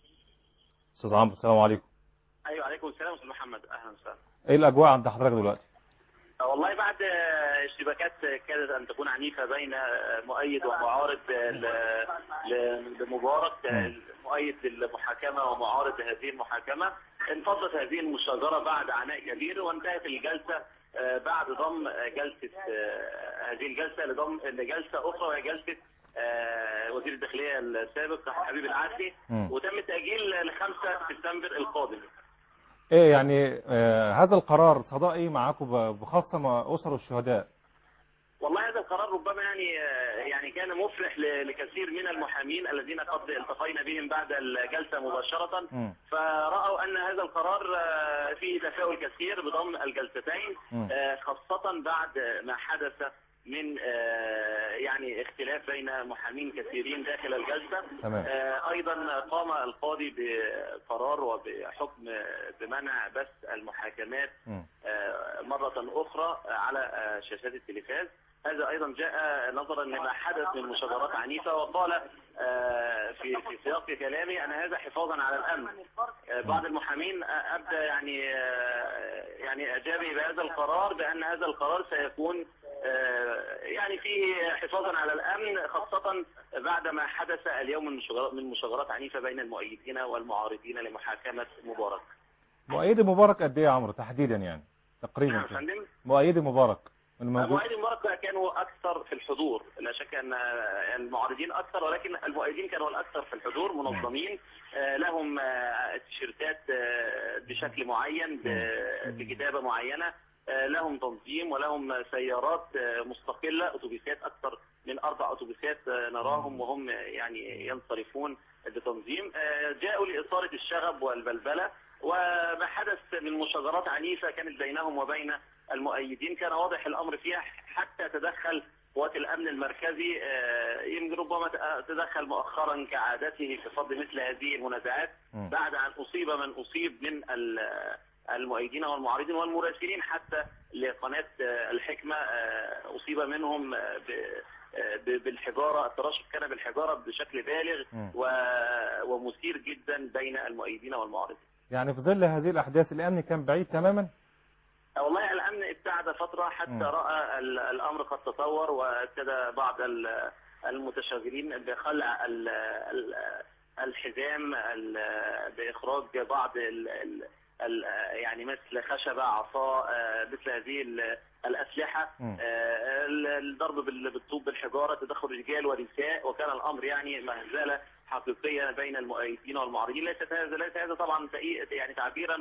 استاذ عمرو السلام عليكم ايوه عليكم السلام استاذ محمد اهلا وسهلا ايه الاجواء عند حضرتك دلوقتي آه، والله بعد آه، اشتباكات كادت ان تكون عنيفه بين آه، مؤيد ومعارض آه، ل- ل- لمبارك آه، مم. مؤيد للمحاكمه ومعارض لهذه المحاكمه انفضت هذه المشاجره بعد عناء كبير وانتهت الجلسه آه، بعد ضم آه، جلسه آه، هذه الجلسه لضم لجلسه اخرى وهي جلسه آه، وزير الداخليه السابق حبيب العدلي مم. وتم التاجيل ل 5 سبتمبر القادم ايه يعني آه هذا القرار صدى ايه معاكم ب- بخاصه مع اسر الشهداء والله هذا القرار ربما يعني آه، يعني كان مفرح ل- لكثير من المحامين الذين قد التقينا بهم بعد الجلسه مباشره مم. فرأوا أن هذا القرار آه، فيه تفاؤل كثير بضم الجلستين مم. آه، خاصة بعد ما حدث من آه، يعني اختلاف بين محامين كثيرين داخل الجلسة تمام آه، ايضا قام القاضي بقرار وبحكم بمنع بث المحاكمات مم. آه، مرة أخرى على آه، شاشات التلفاز هذا أيضا جاء نظرا لما حدث من مشاجرات عنيفة وقال آه، في في سياق كلامي أن هذا حفاظا على الأمن آه، بعض المحامين آه، أبدى يعني آه، يعني أجابي بهذا القرار بأن هذا القرار سيكون آه، يعني فيه حفاظا على الأمن خاصة بعد ما حدث اليوم من مشاجرات- من مشاجرات عنيفة بين المؤيدين والمعارضين لمحاكمة مبارك مؤيد مبارك قد ايه يا عمرو تحديدا يعني تقريبا نعم كده. فندم مؤيد مبارك الموجود المؤيدين المبارك كانوا اكثر في الحضور لا شك ان المعارضين اكثر ولكن المؤيدين كانوا الاكثر في الحضور منظمين آه، لهم آه، تيشيرتات آه، بشكل معين ب- بكتابه معينه آه، لهم تنظيم ولهم سيارات آه، مستقله اتوبيسات اكثر من اربع اتوبيسات آه، نراهم وهم يعني ينصرفون بتنظيم آه، جاءوا لاثاره الشغب والبلبله وما حدث من مشاجرات عنيفه كانت بينهم وبين المؤيدين كان واضح الامر فيها حتى تدخل قوات الامن المركزي آه، يمكن ربما تدخل مؤخرا كعادته في فض مثل هذه المنازعات مم. بعد ان اصيب من اصيب من ال- المؤيدين والمعارضين والمراسلين حتى لقناه آه، الحكمه آه، اصيب منهم آه، ب- آه، ب- بالحجاره الترشح كان بالحجاره بشكل بالغ مم. و- ومثير جدا بين المؤيدين والمعارضين يعني في ظل هذه الاحداث الامن كان بعيد تماما والله الامن ابتعد فتره حتى مم. راى ال- الامر قد تطور وابتدى بعض ال- المتشاغلين بخلع ال- ال- الحزام ال- باخراج بعض ال- ال- ال- يعني مثل خشبه عصا آه، مثل هذه ال- الاسلحه مم. آه، ال- الضرب بال- بالطوب بالحجاره تدخل رجال ونساء وكان الامر يعني مهزله حقيقيه بين المؤيدين والمعارضين ليست هذا ليس هذا طبعا تأي- يعني تعبيرا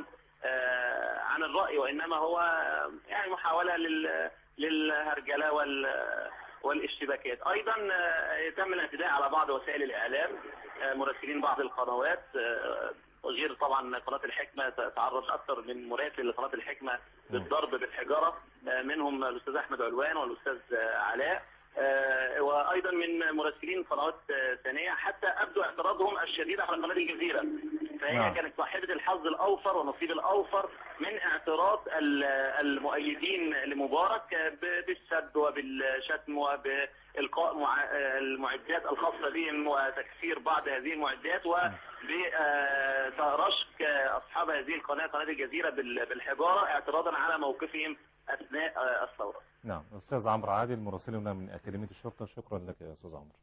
آه، عن الراي وانما هو يعني محاوله لل للهرجله وال والاشتباكات ايضا آه، تم الاعتداء على بعض وسائل الاعلام آه، مراسلين بعض القنوات آه، غير طبعا قناه الحكمه تعرض اكثر من مراسل لقناه الحكمه للضرب بالحجاره آه، منهم الاستاذ احمد علوان والاستاذ آه، علاء آه، وايضا من مراسلين قنوات آه، ثانيه حتى ابدوا اعتراضهم الشديد على قناه الجزيره فهي نعم. كانت صاحبه الحظ الاوفر والنصيب الاوفر من اعتراض ال- المؤيدين لمبارك آه، ب- بالسب وبالشتم وبالقاء مع- آه، المعدات الخاصه بهم وتكسير بعض هذه المعدات وبرشك اصحاب هذه القناه قناه الجزيره بال- بالحجاره اعتراضا على موقفهم اثناء آه، الثوره نعم استاذ عمرو عادل مراسلنا من اكاديميه الشرطه شكرا لك يا استاذ عمرو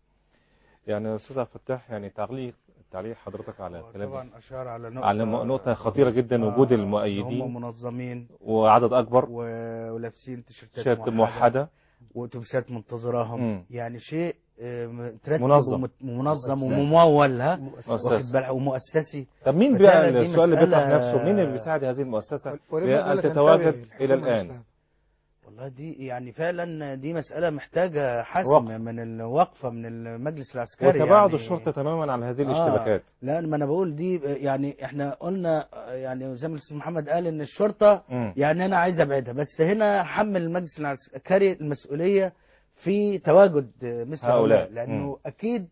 يعني استاذ عبد الفتاح يعني تعليق تعليق حضرتك على كلام طبعا اشار على نقطه على نقطه خطيره جدا وجود آه، هم المؤيدين منظمين وعدد اكبر و- ولابسين تيشيرتات شات موحده واتوبيسات منتظراهم مم. يعني شيء آه، مترتب منظم. ومت- ومنظم مؤسسي. وممول ها مؤسسة. واخد مؤسسة بالك ومؤسسي طب مين فكانت بقى دي السؤال اللي بيطرح مسألة- نفسه مين اللي بيساعد هذه المؤسسه ولما بأن زالت تتواجد تنتبه الى الحكومة الان الإسلام. والله دي يعني فعلا دي مسألة محتاجة حسم وقف. من الوقفة من المجلس العسكري وتباعد يعني الشرطه تماما عن هذه آه، الاشتباكات لا ما انا بقول دي يعني احنا قلنا يعني زي ما الاستاذ محمد قال ان الشرطة مم. يعني انا عايز ابعدها بس هنا حمل المجلس العسكري المسؤوليه في تواجد مثل هؤلاء. هؤلاء لانه مم. اكيد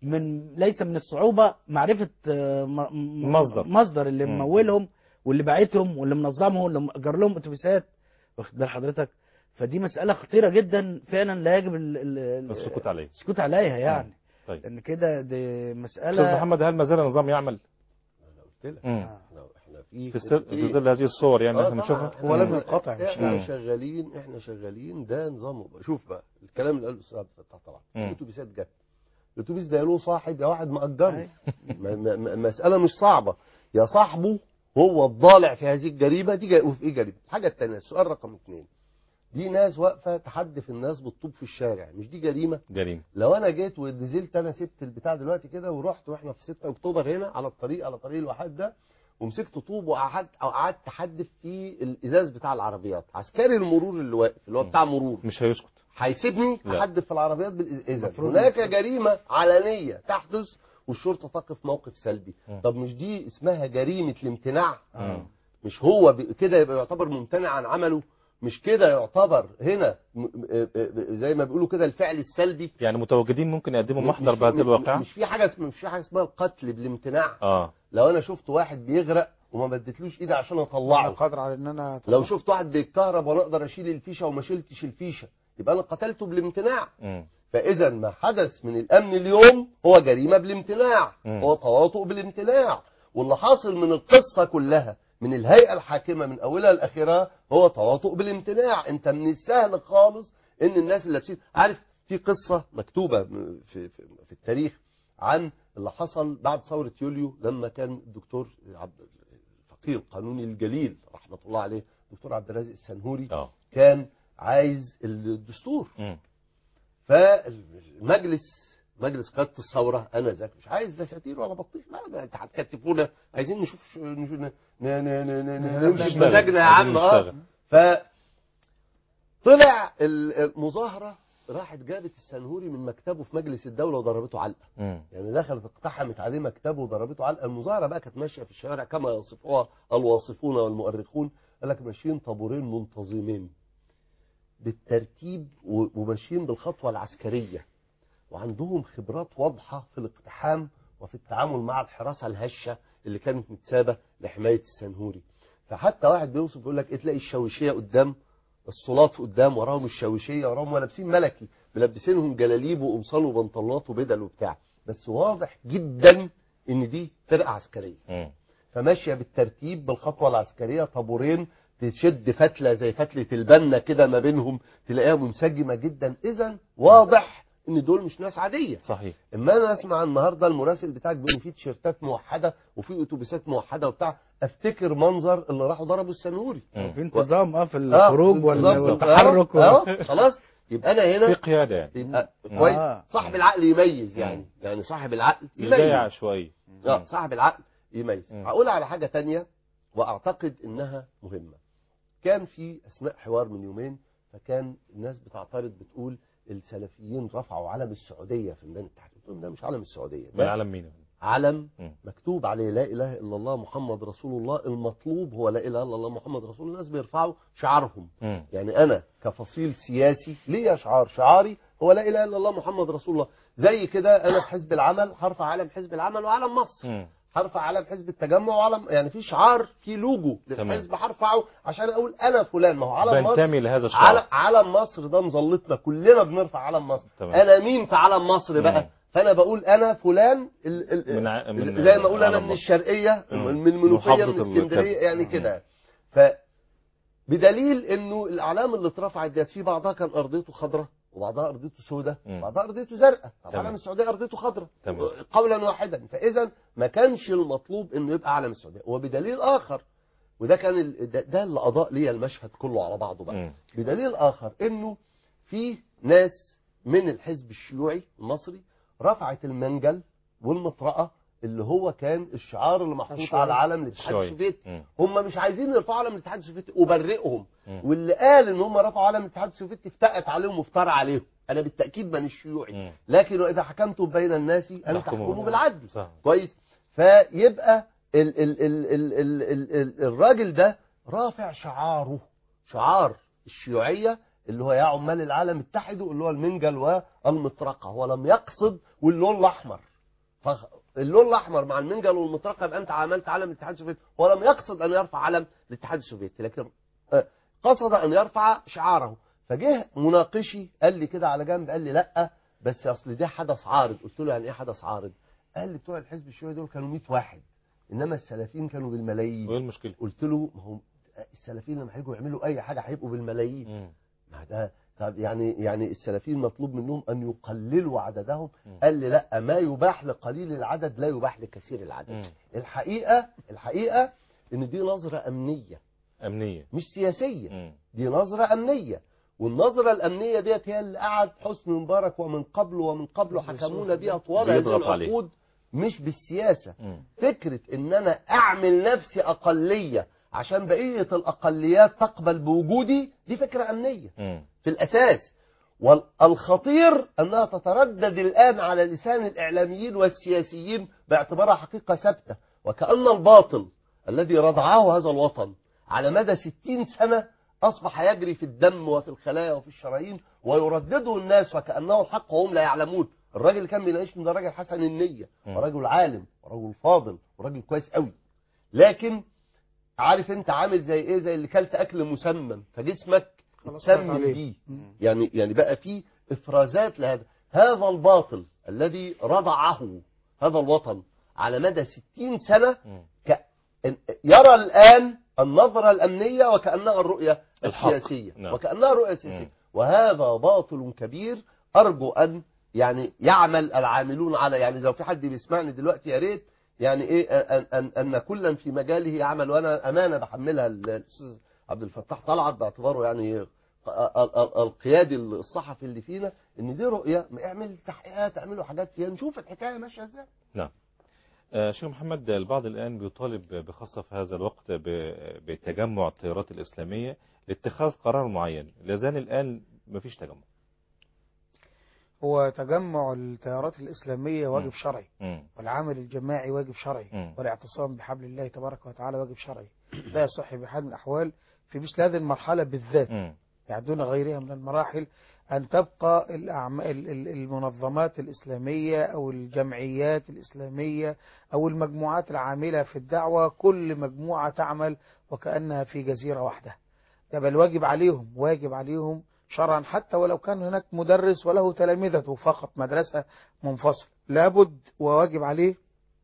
من ليس من الصعوبه معرفه آه، م- م- مصدر. مصدر اللي مم. ممولهم واللي باعتهم واللي منظمهم واللي اجر لهم اتوبيسات واخد بال حضرتك فدي مساله خطيره جدا فعلا لا يجب ال- ال- ال- السكوت عليه السكوت عليها يعني طيب لان كده دي استاذ مساله محمد هل ما زال النظام يعمل انا قلت لك مم. آه. احنا احنا في في الس- في ظل هذه الصور يعني آه احنا طبعاً. بنشوفها هو لم مم. ينقطع مش احنا مم. شغالين احنا شغالين ده نظام شوف بقى الكلام اللي قاله الاستاذ عبد الفتاح طبعا مم. الاتوبيسات جت الاتوبيس ده له صاحب يا واحد مأجره أيوة. ما- ما- ما- مسألة مش صعبة يا صاحبه هو الضالع في هذه الجريمة دي جا- وفي ايه جريمة الحاجة التانية السؤال رقم اثنين دي ناس واقفة تحدف الناس بالطوب في الشارع مش دي جريمة جريمه لو انا جيت ونزلت انا سبت البتاع دلوقتي كده ورحت واحنا في 6 اكتوبر هنا على الطريق على طريق الواحات ده ومسكت طوب وقعدت او قعدت احدف في الازاز بتاع العربيات عسكري المرور اللي واقف اللي هو بتاع مرور مش هيسكت هيسيبني لا. احدف في العربيات بالاذن المفروض هناك يسيب. جريمه علنيه تحدث والشرطه تقف موقف سلبي مم. طب مش دي اسمها جريمه الامتناع مم. مش هو ب- كده يبقى يعتبر ممتنع عن عمله مش كده يعتبر هنا م- م- زي ما بيقولوا كده الفعل السلبي يعني متواجدين ممكن يقدموا مش محضر في- بهذه الواقعة مش في حاجه اسمها مش في حاجه اسمها القتل بالامتناع اه لو انا شفت واحد بيغرق وما بديتلوش ايدي عشان انا اطلعه قادر على ان انا لو شفت واحد بيتكهرب وانا اقدر اشيل الفيشه وما شلتش الفيشه يبقى انا قتلته بالامتناع مم. فاذا ما حدث من الامن اليوم هو جريمه بالامتناع مم. هو تواطؤ بالامتناع واللي حاصل من القصه كلها من الهيئه الحاكمه من اولها لاخرها هو تواطؤ بالامتناع انت من السهل خالص ان الناس اللي لابسين عارف في قصه مكتوبه في, في, في التاريخ عن اللي حصل بعد ثوره يوليو لما كان الدكتور عبد الفقيه القانوني الجليل رحمه الله عليه الدكتور عبد الرازق السنهوري اه كان عايز الدستور مم. فالمجلس مجلس قياده الثوره انا ذاك مش عايز دساتير ولا بطيخ ما ما انت هتكتفونا عايزين نشوف ش- نشوف ن- ن- ن- ن- ن- نمشي نشتغل. بمزاجنا يا عايزين عم اه نشتغل. فطلع ال- المظاهره راحت جابت السنهوري من مكتبه في مجلس الدوله وضربته علقه مم. يعني دخلت اقتحمت عليه مكتبه وضربته علقه المظاهره بقى كانت ماشيه في الشوارع كما يصفوها الواصفون والمؤرخون قال لك ماشيين طابورين منتظمين بالترتيب و- وماشيين بالخطوه العسكريه وعندهم خبرات واضحه في الاقتحام وفي التعامل مع الحراسه الهشه اللي كانت متسابه لحمايه السنهوري فحتى واحد بيوصف يقول لك إيه تلاقي الشاويشيه قدام الصلاة قدام وراهم الشاويشيه وراهم ولابسين ملكي ملبسينهم جلاليب وقمصان وبنطلونات وبدل وبتاع بس واضح جدا ان دي فرقه عسكريه مم. فماشيه بالترتيب بالخطوه العسكريه طابورين تشد فتله زي فتله البنا كده ما بينهم تلاقيها منسجمه جدا اذا واضح ان دول مش ناس عاديه صحيح اما انا اسمع النهارده المراسل بتاعك بيقول فيه تيشيرتات موحده وفي اتوبيسات موحده وبتاع افتكر منظر اللي راحوا ضربوا السنهوري مم. في انتظام اه في آه، الخروج وال- بالظبط. والتحرك اه آه، خلاص يبقى انا في هنا قيادة يعني يبقى مم. كويس آه. صاحب العقل يميز يعني يعني صاحب العقل مش جاي يميز عشوائي اه مم. صاحب العقل يميز مم. هقول على حاجه تانية واعتقد انها مهمه كان في اثناء حوار من يومين فكان الناس بتعترض بتقول السلفيين رفعوا علم السعوديه في ميدان التحرير قلت لهم ده مش علم السعوديه من ده عالم مين علم مم. مكتوب عليه لا اله الا الله محمد رسول الله المطلوب هو لا اله الا الله محمد رسول الله الناس بيرفعوا شعارهم مم. يعني انا كفصيل سياسي ليا شعار شعاري هو لا اله الا الله محمد رسول الله زي كده انا في حزب العمل هرفع علم حزب العمل وعلم مصر مم. هرفع علم حزب التجمع وعلم يعني في شعار في لوجو تمام. للحزب هرفعه عشان اقول انا فلان ما هو علم مصر بنتمي لهذا علم, الشعب علم مصر ده مظلتنا كلنا بنرفع علم مصر تمام. انا مين في علم مصر مم. بقى فانا بقول انا فلان ال ال من ع- من زي ما اقول انا علم من مصر. الشرقيه مم. من المنوفيه محافظة من اسكندريه الكذا. يعني مم. كده ف بدليل انه الاعلام اللي اترفعت ديت في بعضها كان ارضيته خضراء وبعضها ارضيته سوداء مم. وبعضها ارضيته زرقاء طب تمام. علم السعوديه ارضيته خضراء تمام. قولا واحدا فاذا ما كانش المطلوب انه يبقى علم السعوديه وبدليل اخر وده كان ال- ده, ده اللي اضاء لي المشهد كله على بعضه بقى مم. بدليل اخر انه في ناس من الحزب الشيوعي المصري رفعت المنجل والمطرقه اللي هو كان الشعار اللي محطوط الشيوعي. على علم الاتحاد الشيوعي. السوفيتي مم. هم مش عايزين يرفعوا علم الاتحاد السوفيتي وبرئهم مم. واللي قال ان هم رفعوا علم الاتحاد السوفيتي افتقت عليهم وافترى عليهم انا بالتاكيد من الشيوعي مم. لكن واذا حكمتم بين الناس ان تحكموا تحكموا بالعدل. بالعدل صح. كويس فيبقى ال ال ال ال ال ال ال الراجل ده رافع شعاره شعار الشيوعيه اللي هو يا عمال العالم اتحدوا اللي هو المنجل والمطرقه هو لم يقصد واللون الاحمر فاللون الاحمر مع المنجل والمطرقه يبقى انت عملت علم الاتحاد السوفيتي هو لم يقصد ان يرفع علم الاتحاد السوفيتي لكن آه، قصد ان يرفع شعاره فجه مناقشي قال لي كده على جنب قال لي لا بس اصل ده حدث عارض قلت له يعني ايه حدث عارض قال لي بتوع الحزب الشيوعي دول كانوا 100 واحد انما السلفيين كانوا بالملايين وايه المشكلة قلت له ما هم السلفيين لما هيجوا يعملوا اي حاجه هيبقوا بالملايين مم. ما ده طب يعني يعني السلفيين مطلوب منهم ان يقللوا عددهم مم. قال لي لا ما يباح لقليل العدد لا يباح لكثير العدد مم. الحقيقه الحقيقه ان دي نظره امنيه أمنية مش سياسيه مم. دي نظره امنيه والنظرة الأمنية ديت هي اللي قعد حسني مبارك ومن قبل ومن قبله حكمونا بيها طوال هذه بيضغط عليه. العقود مش بالسياسة مم. فكرة ان انا اعمل نفسي اقلية عشان بقية الاقليات تقبل بوجودي دي فكرة امنية مم. في الاساس والخطير انها تتردد الان على لسان الاعلاميين والسياسيين باعتبارها حقيقة ثابتة وكأن الباطل الذي رضعه هذا الوطن على مدى ستين سنة أصبح يجري في الدم وفي الخلايا وفي الشرايين ويردده الناس وكأنه الحق وهم لا يعلمون الراجل اللي كان بيناقشني ده راجل حسن النية مم. ورجل عالم ورجل فاضل وراجل كويس قوي لكن عارف انت عامل زي ايه زي اللي كلت اكل مسمم فجسمك خلاص فات اتسمم عليه. بيه مم. يعني يعني بقى في افرازات لهذا هذا الباطل الذي رضعه هذا الوطن على مدى 60 سنه مم. ك... يرى الآن النظرة الأمنية وكأنها الرؤية الحق. السياسية نعم. وكأنها الرؤية السياسية مم. وهذا باطل كبير أرجو أن يعني يعمل العاملون على يعني لو في حد بيسمعني دلوقتي يا ريت يعني ايه أن, أن, أن كلا في مجاله يعمل وأنا أمانة بحملها الأستاذ عبد الفتاح طلعت باعتباره يعني ال- ال- ال- القيادي الصحفي اللي فينا ان دي رؤيه اعمل تحقيقات اعملوا حاجات فيها نشوف الحكايه ماشيه ازاي آه، شيخ محمد البعض الآن بيطالب بخاصة في هذا الوقت ب- بتجمع التيارات الإسلامية لاتخاذ قرار معين لازال الآن مفيش تجمع هو تجمع التيارات الإسلامية واجب مم. شرعي مم. والعمل الجماعي واجب شرعي مم. والاعتصام بحبل الله تبارك وتعالى واجب شرعي لا يصح بحال من الأحوال في مثل هذه المرحلة بالذات مم. يعني دون غيرها من المراحل أن تبقى الأعم- ال- ال- المنظمات الإسلامية أو الجمعيات الإسلامية أو المجموعات العاملة في الدعوة كل مجموعة تعمل وكأنها في جزيرة واحدة ده بل واجب عليهم واجب عليهم شرعا حتى ولو كان هناك مدرس وله تلامذته فقط مدرسة منفصل لابد وواجب عليه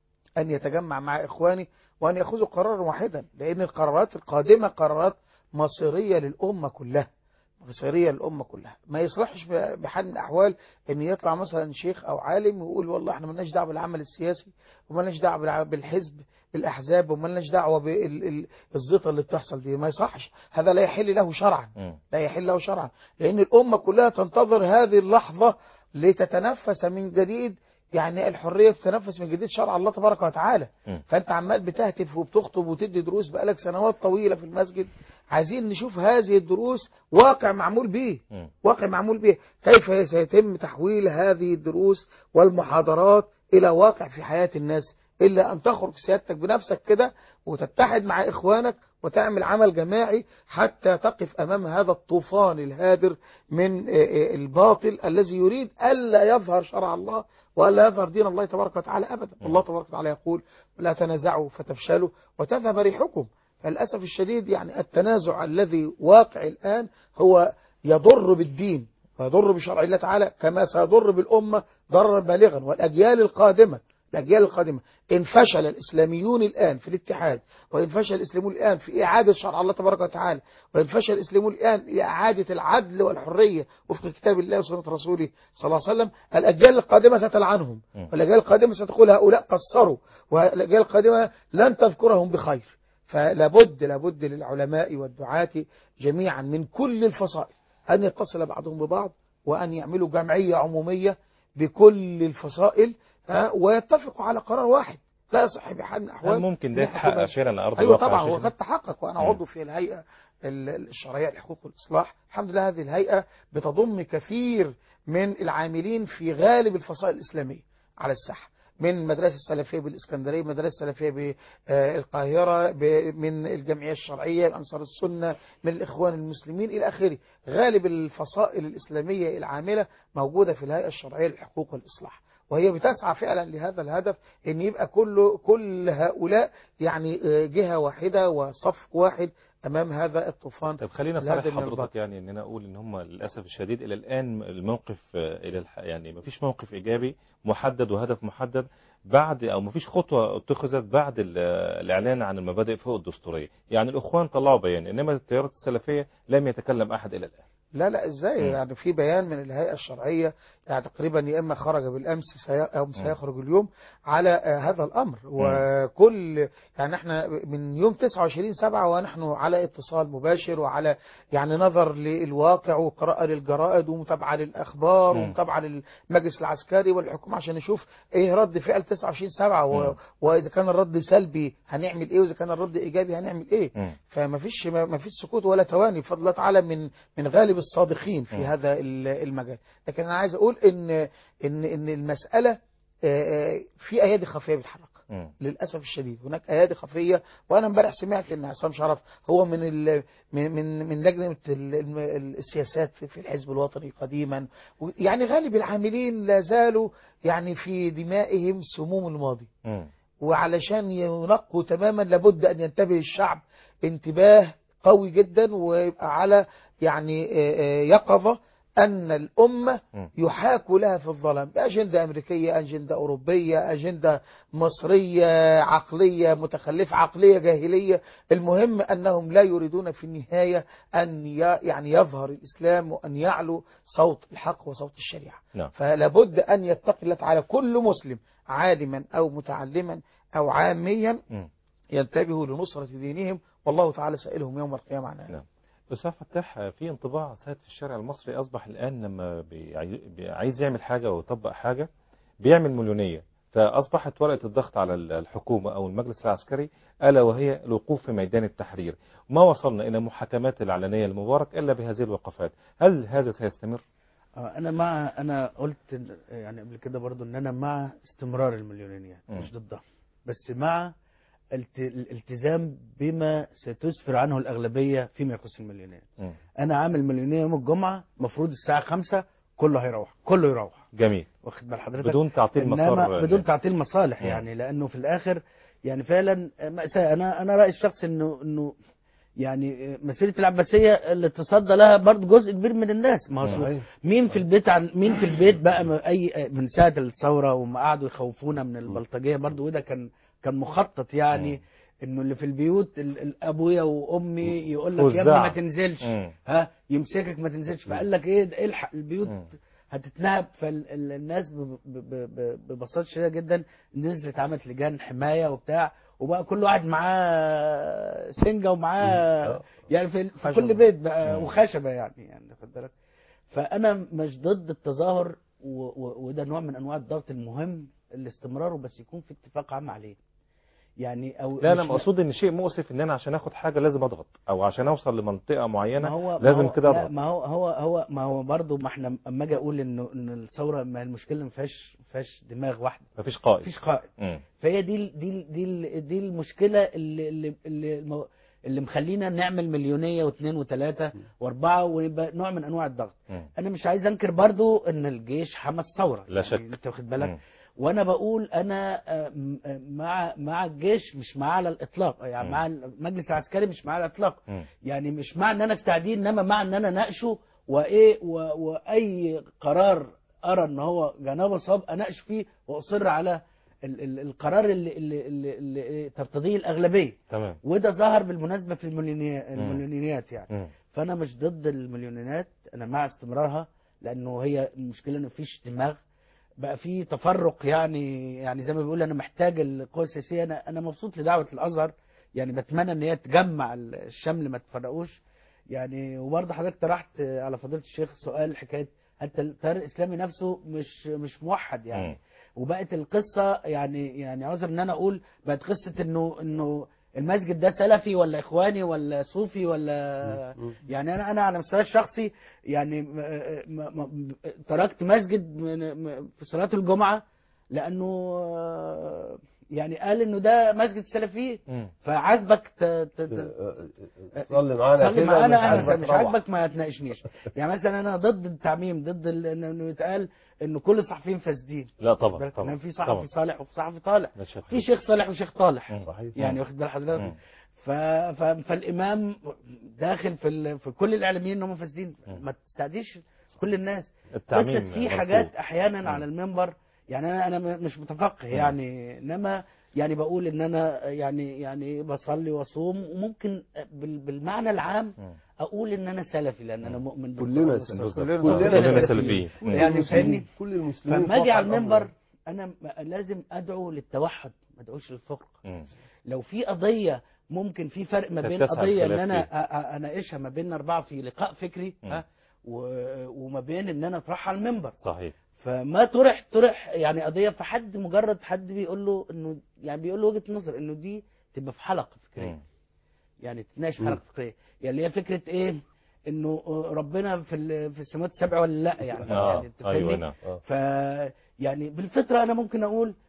أن يتجمع مع إخوانه وأن يأخذوا قرارا واحدا لأن القرارات القادمة قرارات مصيرية للأمة كلها مصيرية للأمة كلها ما يصلحش بحال من الأحوال أن يطلع مثلا شيخ أو عالم ويقول والله احنا مالناش دعوة بالعمل السياسي ومالناش دعوة بالع- بالحزب بالأحزاب ومالناش دعوة بالزيطة اللي بتحصل دي ما يصحش هذا لا يحل له شرعا مم. لا يحل له شرعا لأن الأمة كلها تنتظر هذه اللحظة لتتنفس من جديد يعني الحرية تتنفس من جديد شرع الله تبارك وتعالى مم. فأنت عمال بتهتف وبتخطب وتدي دروس بقالك سنوات طويلة في المسجد عايزين نشوف هذه الدروس واقع معمول به مم. واقع معمول به كيف سيتم تحويل هذه الدروس والمحاضرات إلى واقع في حياة الناس إلا أن تخرج سيادتك بنفسك كده وتتحد مع إخوانك وتعمل عمل جماعي حتى تقف أمام هذا الطوفان الهادر من آه، آه، الباطل الذي يريد ألا يظهر شرع الله وألا يظهر دين الله تبارك وتعالى أبدا الله تبارك وتعالى يقول لا تنازعوا فتفشلوا وتذهب ريحكم فللأسف الشديد يعني التنازع الذي واقع الآن هو يضر بالدين ويضر بشرع الله تعالى كما سيضر بالأمة ضررا بالغا والأجيال القادمة الأجيال القادمة إن فشل الإسلاميون الآن في الاتحاد وإن فشل الإسلاميون الآن في إعادة شرع الله تبارك وتعالى وإن فشل الإسلاميون الآن في إعادة العدل والحرية وفق كتاب الله وسنة رسوله صلى الله عليه وسلم الأجيال القادمة ستلعنهم م. والأجيال القادمة ستقول هؤلاء قصروا والأجيال القادمة لن تذكرهم بخير فلابد لابد للعلماء والدعاة جميعا من كل الفصائل أن يتصل بعضهم ببعض وأن يعملوا جمعية عمومية بكل الفصائل ها، ويتفقوا على قرار واحد لا يصح بحال من هل الأحوال ممكن ده إن إحنا يتحقق كنا- فعلا على أرض ايوه الواقع طبعا يا هو شيخنا؟ قد تحقق وانا مم. عضو في الهيئه ال- الشرعيه للحقوق والاصلاح الحمد لله هذه الهيئه بتضم كثير من العاملين في غالب الفصائل الاسلاميه على الساحه من مدرسة السلفية بالإسكندرية مدرسة السلفية بالقاهرة ب- من الجمعية الشرعية أنصار السنة من الإخوان المسلمين إلى آخره غالب الفصائل الإسلامية العاملة موجودة في الهيئة الشرعية للحقوق والإصلاح وهي بتسعى فعلا لهذا الهدف ان يبقى كل كل هؤلاء يعني آه، جهه واحده وصف واحد امام هذا الطوفان طيب خلينا الهدف صريح من حضرتك الباطل. يعني ان انا اقول ان هم للاسف الشديد الى الان الموقف آه، الى الح... يعني ما فيش موقف ايجابي محدد وهدف محدد بعد او ما فيش خطوه اتخذت بعد ال- الاعلان عن المبادئ فوق الدستوريه يعني الاخوان طلعوا بيان انما التيارات السلفيه لم يتكلم احد الى الان لا لا ازاي مم. يعني في بيان من الهيئه الشرعيه يعني تقريبا يا اما خرج بالامس سي... او سيخرج اليوم على آه، هذا الامر وكل يعني احنا من يوم 29 7 ونحن على اتصال مباشر وعلى يعني نظر للواقع وقراءه للجرائد ومتابعه للاخبار مم. ومتابعه للمجلس العسكري والحكومه عشان نشوف ايه رد فعل 29 7 و... مم. واذا كان الرد سلبي هنعمل ايه واذا كان الرد ايجابي هنعمل ايه مم. فما فيش ما فيش سكوت ولا تواني بفضل الله تعالى من من غالب الصادقين في مم. هذا ال- المجال لكن انا عايز اقول ان ان ان المساله آه، آه، في ايادي خفيه بتتحرك مم. للاسف الشديد هناك ايادي خفيه وانا امبارح سمعت ان عصام شرف هو من ال من من, من لجنه ال- الم- السياسات في في الحزب الوطني قديما و- يعني غالب العاملين لا زالوا يعني في دمائهم سموم الماضي مم. وعلشان ينقوا تماما لابد ان ينتبه الشعب انتباه قوي جدا ويبقى على يعني آه، آه، يقظه ان الامه مم. يحاك لها في الظلام باجنده امريكيه اجنده اوروبيه اجنده مصريه عقليه متخلفه عقليه جاهليه المهم انهم لا يريدون في النهايه ان ي- يعني يظهر الاسلام وان يعلو صوت الحق وصوت الشريعه نعم. فلا بد ان يتقي الله تعالى كل مسلم عالما او متعلما او عاميا مم. ينتبهوا لنصرة دينهم والله تعالى سائلهم يوم القيامة عن نعم. أستاذ فتاح في انطباع سائد في الشارع المصري أصبح الآن لما بيعي- بي- عايز يعمل حاجة ويطبق حاجة بيعمل مليونية فأصبحت ورقة الضغط على ال- الحكومة أو المجلس العسكري ألا وهي الوقوف في ميدان التحرير ما وصلنا إلى محاكمات العلنية لمبارك إلا بهذه الوقفات هل هذا سيستمر؟ آه، انا مع انا قلت إن- يعني قبل كده برضو ان انا مع استمرار المليونيات مم. مش ضدها بس مع الت- الالتزام بما ستسفر عنه الاغلبيه فيما يخص المليونيات مم. انا عامل مليونيه يوم الجمعه المفروض الساعه 5 كله هيروح كله يروح جميل واخد بال حضرتك بدون تعطيل انما مسار بدون تعطيل مصالح مم. يعني لانه في الاخر يعني فعلا مأساة انا انا رايي الشخصي انه انه يعني مسيره العباسيه اللي تصدى لها برضه جزء كبير من الناس ما هو صحيح. مين في البيت عن مين في البيت بقى م- اي من ساعه الثوره وما قعدوا يخوفونا من البلطجيه برضه وده كان كان مخطط يعني انه اللي في البيوت ال- ال- ابويا وامي يقول لك يا ابني فزاع. ما تنزلش مم. ها يمسكك ما تنزلش فقال لك ايه ده الحق البيوت مم. هتتنهب فالناس ببساطه شديده جدا نزلت عملت لجان حمايه وبتاع وبقى كل واحد معاه سنجه ومعاه يعني في, في كل بيت بقى مم. وخشبه يعني يعني خد بالك فانا مش ضد التظاهر و- و- وده نوع من انواع الضغط المهم الاستمرار بس يكون في اتفاق عام عليه يعني او لا أنا مش- مقصود إن شيء مؤسف إن أنا عشان آخد حاجة لازم أضغط أو عشان أوصل لمنطقة ما معينة هو لازم ما هو كده لا، أضغط ما هو هو هو ما هو برضه ما احنا اما اجي اقول انه ان الثوره ما المشكله ما فيهاش ما فيهاش دماغ واحده مفيش قائد مفيش قائد مم. فهي دي ال- دي ال- دي ال- دي المشكله اللي اللي اللي, المو- اللي مخلينا نعمل مليونيه واثنين وثلاثه واربعه ويبقى نوع من انواع الضغط مم. انا مش عايز انكر برضو ان الجيش حمى الثوره لا شك. يعني انت واخد بالك مم. وانا بقول انا آه، م- آه، مع مع الجيش مش معاه على الاطلاق يعني مم. مع المجلس العسكري مش معاه على الاطلاق مم. يعني مش مع ان انا استعديه انما مع ان انا ناقشه وايه و- واي قرار ارى ان هو جنابه صواب اناقش فيه واصر على ال- ال- القرار اللي, اللي, اللي, اللي ترتضيه الاغلبيه تمام وده ظهر بالمناسبه في المليونيات المليونيات يعني مم. فانا مش ضد المليونيات انا مع استمرارها لانه هي المشكله ان مفيش دماغ بقى في تفرق يعني يعني زي ما بيقول انا محتاج القوى السياسيه انا انا مبسوط لدعوه الازهر يعني بتمنى ان هي تجمع الشمل ما تفرقوش يعني وبرضه حضرتك طرحت على فضيله الشيخ سؤال حكايه حتى التيار الاسلامي نفسه مش مش موحد يعني مم. وبقت القصه يعني يعني عذر ان انا اقول بقت قصه انه انه المسجد ده سلفي ولا اخواني ولا صوفي ولا يعني انا انا على مستوى الشخصي يعني م- م- م- تركت مسجد من- م- في صلاه الجمعه لانه آه، يعني قال انه ده مسجد سلفيين مم. فعاجبك ت- ت- ت- صلي معانا صلي كده معانا مش انا عاجبك مش روح. عاجبك ما تناقشنيش يعني مثلا انا ضد التعميم ضد ال- انه إنه يتقال انه كل الصحفيين فاسدين لا طبعا بالك؟ طبعا إن في طبعا. صحفي صالح وفي صحفي طالح لا شك في شيخ صالح وشيخ طالح مم. صحيح يعني واخد بال حضرتك مم. ف... ف... فالامام داخل في ال... في كل الاعلاميين ان هم فاسدين مم. ما تستعديش كل الناس التعميم قصه في مرفوض. حاجات احيانا مم. على المنبر يعني انا انا م- مش متفقه يعني انما يعني بقول ان انا يعني يعني بصلي واصوم وممكن بال... بالمعنى العام مم. اقول ان انا سلفي لان انا مؤمن بالقرآن كلنا والسنة. سلفيين. كلنا كلنا سلفيين مم. يعني فاهمني كل المسلمين فلما اجي فوق على الأمر. المنبر انا م- لازم ادعو للتوحد ما ادعوش للفرق مم. لو في قضيه ممكن في فرق ما بين تتسع قضيه ان الخلاف انا فيه. أ- أ- اناقشها ما بين اربعه في لقاء فكري مم. ها و- وما بين ان انا اطرحها على المنبر صحيح فما طرح طرح يعني قضيه فحد مجرد حد بيقول له انه يعني بيقول له وجهه نظر انه دي تبقى في حلقه فكريه مم. يعني تتناقش في مم. حلقه فكريه يعني اللي هي فكره ايه انه ربنا في ال- في السماوات السبع ولا لا يعني, اه يعني أنت ايوه فاهمني؟ نعم ف يعني بالفطره انا ممكن اقول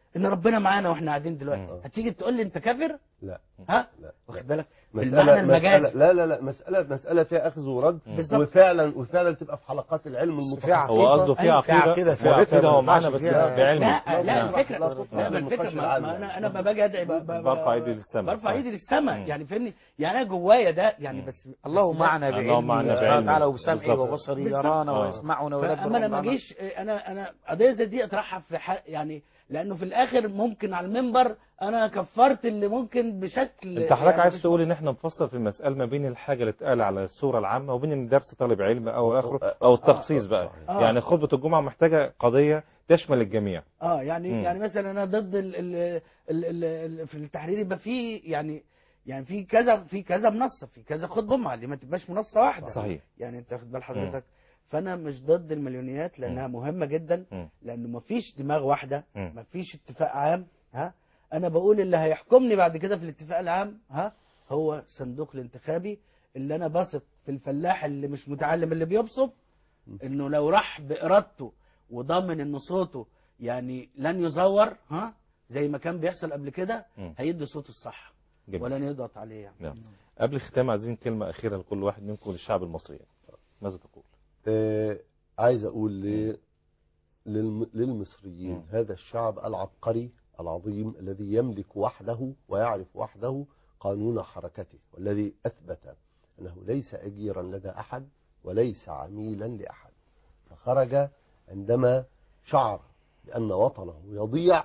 ان ربنا معانا واحنا قاعدين دلوقتي مم. هتيجي تقول لي انت كافر لا ها لا واخد بالك مسألة المعنى المجازي. مسألة لا لا لا مسألة مسألة فيها أخذ ورد بالظبط. وفعلا وفعلا تبقى في حلقات العلم في المتخصصة عقيدة. هو قصده في أيوة، في عقيدة عقيدة في ثابتة عقيدة هو ما معانا ينفعش بس فيها- بعلم لا لا نعم. الفكره لا تطلع لا ما بالنقاش الفكره ما العام ما يعني. انا انا ما باجي ادعي ب- ب- ب- برفع ايدي للسماء برفع صح. ايدي للسماء مم. يعني فهمني يعني انا جوايا ده يعني مم. بس الله معنا الله بعلمه معنا سبحانه بعلمه. وتعالى وبسمعه بالظبط. وبصره بالظبط. يرانا آه. ويسمعنا ويدبر فاما انا ما أمرنا. اجيش انا انا قضيه زي دي اطرحها في حق يعني لانه في الاخر ممكن على المنبر انا كفرت اللي ممكن بشكل انت حضرتك يعني عايز مش تقول ان احنا نفصل في المسألة ما بين الحاجة اللي اتقال على الصورة العامة وبين ان درس طالب علم او اخره او التخصيص بقى صحيح. آه. يعني خطبة الجمعة محتاجة قضية تشمل الجميع اه يعني مم. يعني مثلا انا ضد ال ال ال ال ال في التحرير يبقى في يعني يعني في كذا في كذا منصه في كذا خد جمعه دي ما تبقاش منصه واحده صحيح يعني انت واخد بال حضرتك فانا مش ضد المليونيات لانها مهمه جدا مم. لانه ما فيش دماغ واحده مم. ما فيش اتفاق عام ها انا بقول اللي هيحكمني بعد كده في الاتفاق العام ها هو صندوق الانتخابي اللي انا بثق في الفلاح اللي مش متعلم اللي بيبصم انه لو راح بارادته وضامن ان صوته يعني لن يزور ها زي ما كان بيحصل قبل كده مم. هيدي صوته الصح جميل. ولن يضغط عليه يعني نعم قبل الختام عايزين كلمة أخيرة لكل واحد منكم للشعب المصري ماذا تقول؟ آه، عايز أقول ل... للم... للمصريين مم. هذا الشعب العبقري العظيم الذي يملك وحده ويعرف وحده قانون حركته والذي أثبت أنه ليس أجيرا لدى أحد وليس عميلا لأحد فخرج عندما شعر بأن وطنه يضيع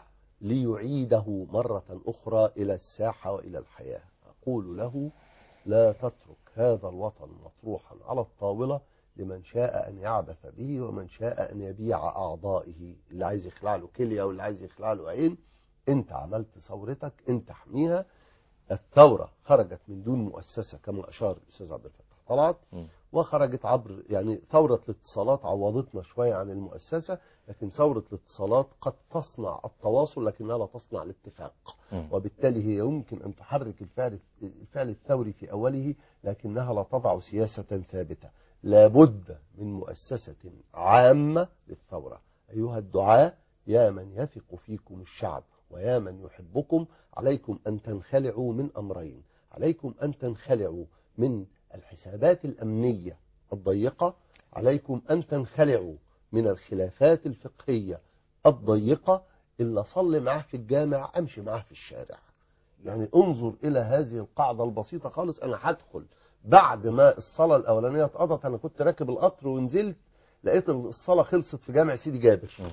ليعيده مرة أخرى إلى الساحة وإلى الحياة أقول له لا تترك هذا الوطن مطروحا على الطاولة لمن شاء أن يعبث به ومن شاء أن يبيع أعضائه اللي عايز يخلع له كلية واللي عايز يخلع له عين أنت عملت ثورتك أنت احميها الثورة خرجت من دون مؤسسة كما أشار الأستاذ عبد الفتاح طلعت مم. وخرجت عبر يعني ثورة الاتصالات عوضتنا شوية عن المؤسسة لكن ثورة الاتصالات قد تصنع التواصل لكنها لا تصنع الاتفاق مم. وبالتالي هي يمكن أن تحرك الفعل الفعل الثوري في أوله لكنها لا تضع سياسة ثابتة لابد من مؤسسة عامة للثورة أيها الدعاة يا من يثق فيكم الشعب ويا من يحبكم عليكم أن تنخلعوا من أمرين عليكم أن تنخلعوا من الحسابات الأمنية الضيقة عليكم أن تنخلعوا من الخلافات الفقهية الضيقة إلا صلي معه في الجامع أمشي معه في الشارع يعني انظر إلى هذه القاعدة البسيطة خالص أنا هدخل بعد ما الصلاة الأولانية اتقضت أنا كنت راكب القطر ونزلت لقيت الصلاة خلصت في جامع سيدي جابر مم.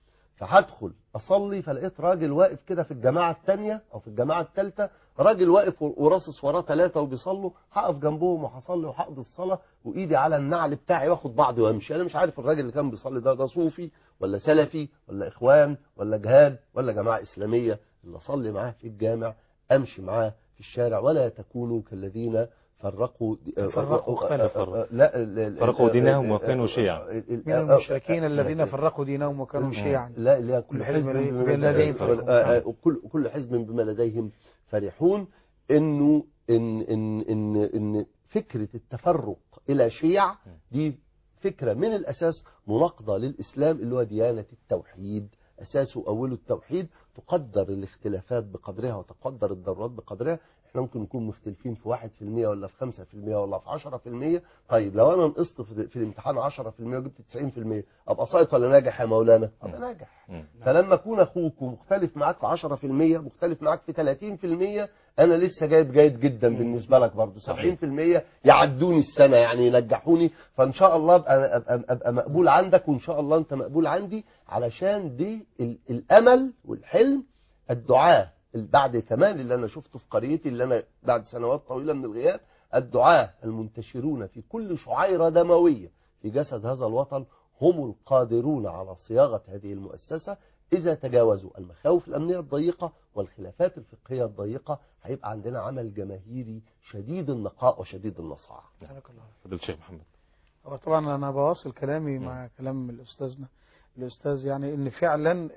فهدخل اصلي فلقيت راجل واقف كده في الجماعه الثانيه او في الجماعه الثالثه راجل واقف وراصص وراه ثلاثه وبيصلوا هقف جنبهم وهصلي وهقضي الصلاه وايدي على النعل بتاعي واخد بعضي وامشي انا مش عارف الراجل اللي كان بيصلي ده ده صوفي ولا سلفي ولا اخوان ولا جهاد ولا جماعه اسلاميه اللي اصلي معاه في الجامع امشي معاه في الشارع ولا تكونوا كالذين فرقوا فرقوا واختلفوا. لا ال- ال- فرقوا ال- دينهم ال- وكانوا شيعا. ال- ال- من المشركين الذين فرقوا دينهم وكانوا شيعا لا لا كل كل حزب حزب بما بما لديهم فرحون. آه، آه، كل كل حزب بما لديهم فرحون انه ان ان ان ان فكره التفرق الى شيع دي فكره من الاساس مناقضه للاسلام اللي هو ديانه التوحيد اساسه اوله التوحيد تقدر الاختلافات بقدرها وتقدر الضرورات بقدرها احنا ممكن نكون مختلفين في 1% ولا في 5% ولا في 10% طيب لو انا نقصت في في الامتحان 10% وجبت 90% ابقى ساقط ولا ناجح يا مولانا؟ ابقى ناجح مم. فلما اكون اخوك ومختلف معاك في 10% مختلف معاك في 30% انا لسه جايب جيد جدا بالنسبه لك برضه 70% يعدوني السنه يعني ينجحوني فان شاء الله ابقى, أبقى, أبقى مقبول عندك وان شاء الله انت مقبول عندي علشان دي ال- الامل والحلم الدعاء بعد كمان اللي انا شفته في قريتي اللي انا بعد سنوات طويله من الغياب الدعاة المنتشرون في كل شعيرة دموية في جسد هذا الوطن هم القادرون على صياغة هذه المؤسسة إذا تجاوزوا المخاوف الأمنية الضيقة والخلافات الفقهية الضيقة هيبقى عندنا عمل جماهيري شديد النقاء وشديد النصاعة بارك الله فضيلة الشيخ محمد هو طبعا انا بواصل كلامي مع كلام الاستاذنا الاستاذ يعني ان فعلا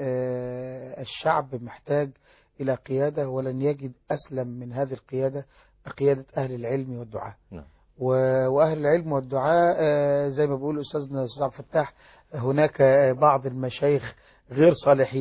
آه، الشعب محتاج الى قياده ولن يجد اسلم من هذه القياده قياده اهل العلم والدعاء نعم. و- واهل العلم والدعاء آه، زي ما بيقول استاذنا الاستاذ عبد الفتاح هناك آه، بعض المشايخ غير صالحين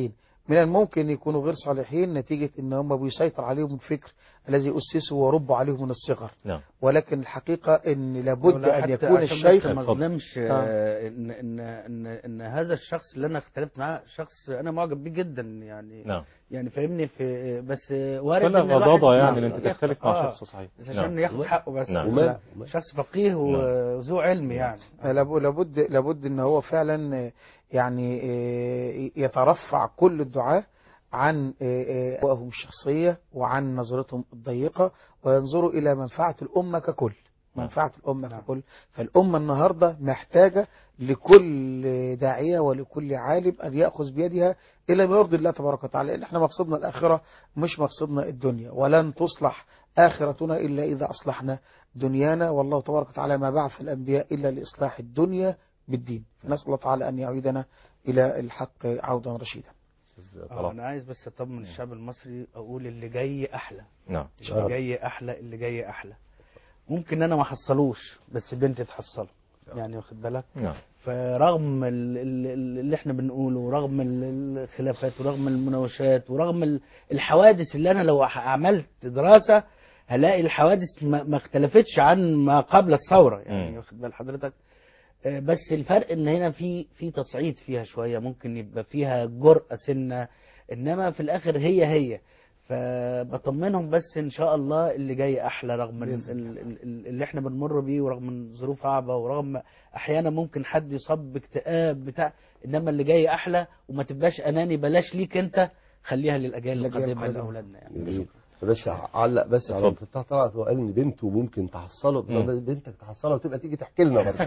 من الممكن يكونوا غير صالحين نتيجة ان هم بيسيطر عليهم الفكر الذي أسسوا وربوا عليه من الصغر نعم ولكن الحقيقة ان لابد ولا ان حتى يكون عشان الشيخ بس ما اتفضل. اظلمش آه، ان ان ان ان هذا الشخص اللي انا اختلفت معاه شخص انا معجب بيه جدا يعني نعم يعني فاهمني في بس وارد فلا إن الواحد غضاضة يعني نعم، ان انت يخطئ. تختلف مع آه، شخص صحيح بس نعم. عشان ياخد حقه بس نعم. ومال لا، ومال. شخص فقيه وذو علم يعني لاب- لابد لابد ان هو فعلا آه، يعني آه، يترفع كل الدعاة عن آه، آه، أهواءهم الشخصية وعن نظرتهم الضيقة وينظروا إلى منفعة الأمة ككل نعم. منفعة الأمة نعم. ككل فالأمة النهاردة محتاجة لكل داعية ولكل عالم أن يأخذ بيدها إلى ما يرضي الله تبارك وتعالى لأن احنا مقصدنا الآخرة مش مقصدنا الدنيا ولن تصلح آخرتنا إلا إذا أصلحنا دنيانا والله تبارك وتعالى ما بعث الأنبياء إلا لإصلاح الدنيا بالدين فنسأل الله تعالى أن يعيدنا إلى الحق عودا رشيدا آه، طلع. انا عايز بس اطمن الشعب المصري اقول اللي جاي احلى نعم اللي جاي احلى اللي جاي احلى ممكن انا ما احصلوش بس بنتي تحصله يعني واخد بالك نعم فرغم ال- ال- اللي احنا بنقوله ورغم ال- الخلافات ورغم المناوشات ورغم ال- الحوادث اللي انا لو عملت دراسة هلاقي الحوادث ما ما اختلفتش عن ما قبل الثورة مم. يعني واخد بال حضرتك آه، بس الفرق ان هنا في في تصعيد فيها شوية ممكن يبقى فيها جرأة سنة انما في الاخر هي هي فبطمنهم بس ان شاء الله اللي جاي احلى رغم ال- ال- ال- اللي احنا بنمر بيه ورغم ان الظروف صعبه ورغم احيانا ممكن حد يصاب باكتئاب بتاع انما اللي جاي احلى وما تبقاش اناني بلاش ليك انت خليها للاجيال الأجيال القادمه القادمة. لاولادنا يعني جميل. بس علق بس على اتفضل. فتح طلعت وقال ان بنته ممكن تحصله مم. بنتك تحصله وتبقى تيجي تحكي لنا برضه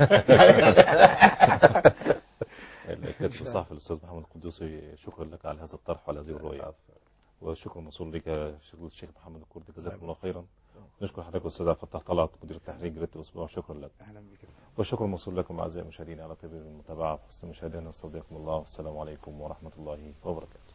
الكاتب الصحفي الاستاذ محمد القدوسي شكرا لك على هذا الطرح وعلى هذه الرؤيه وشكرا موصول لك يا شيخ الشيخ محمد الكردي جزاكم الله خيرا نشكر حضرتك استاذ عبد الفتاح طلعت مدير التحرير جريده الاسبوع شكرا لك اهلا بك والشكر موصول لكم اعزائي المشاهدين على طيب المتابعه وحسن مشاهدينا استودعكم الله والسلام عليكم ورحمه الله وبركاته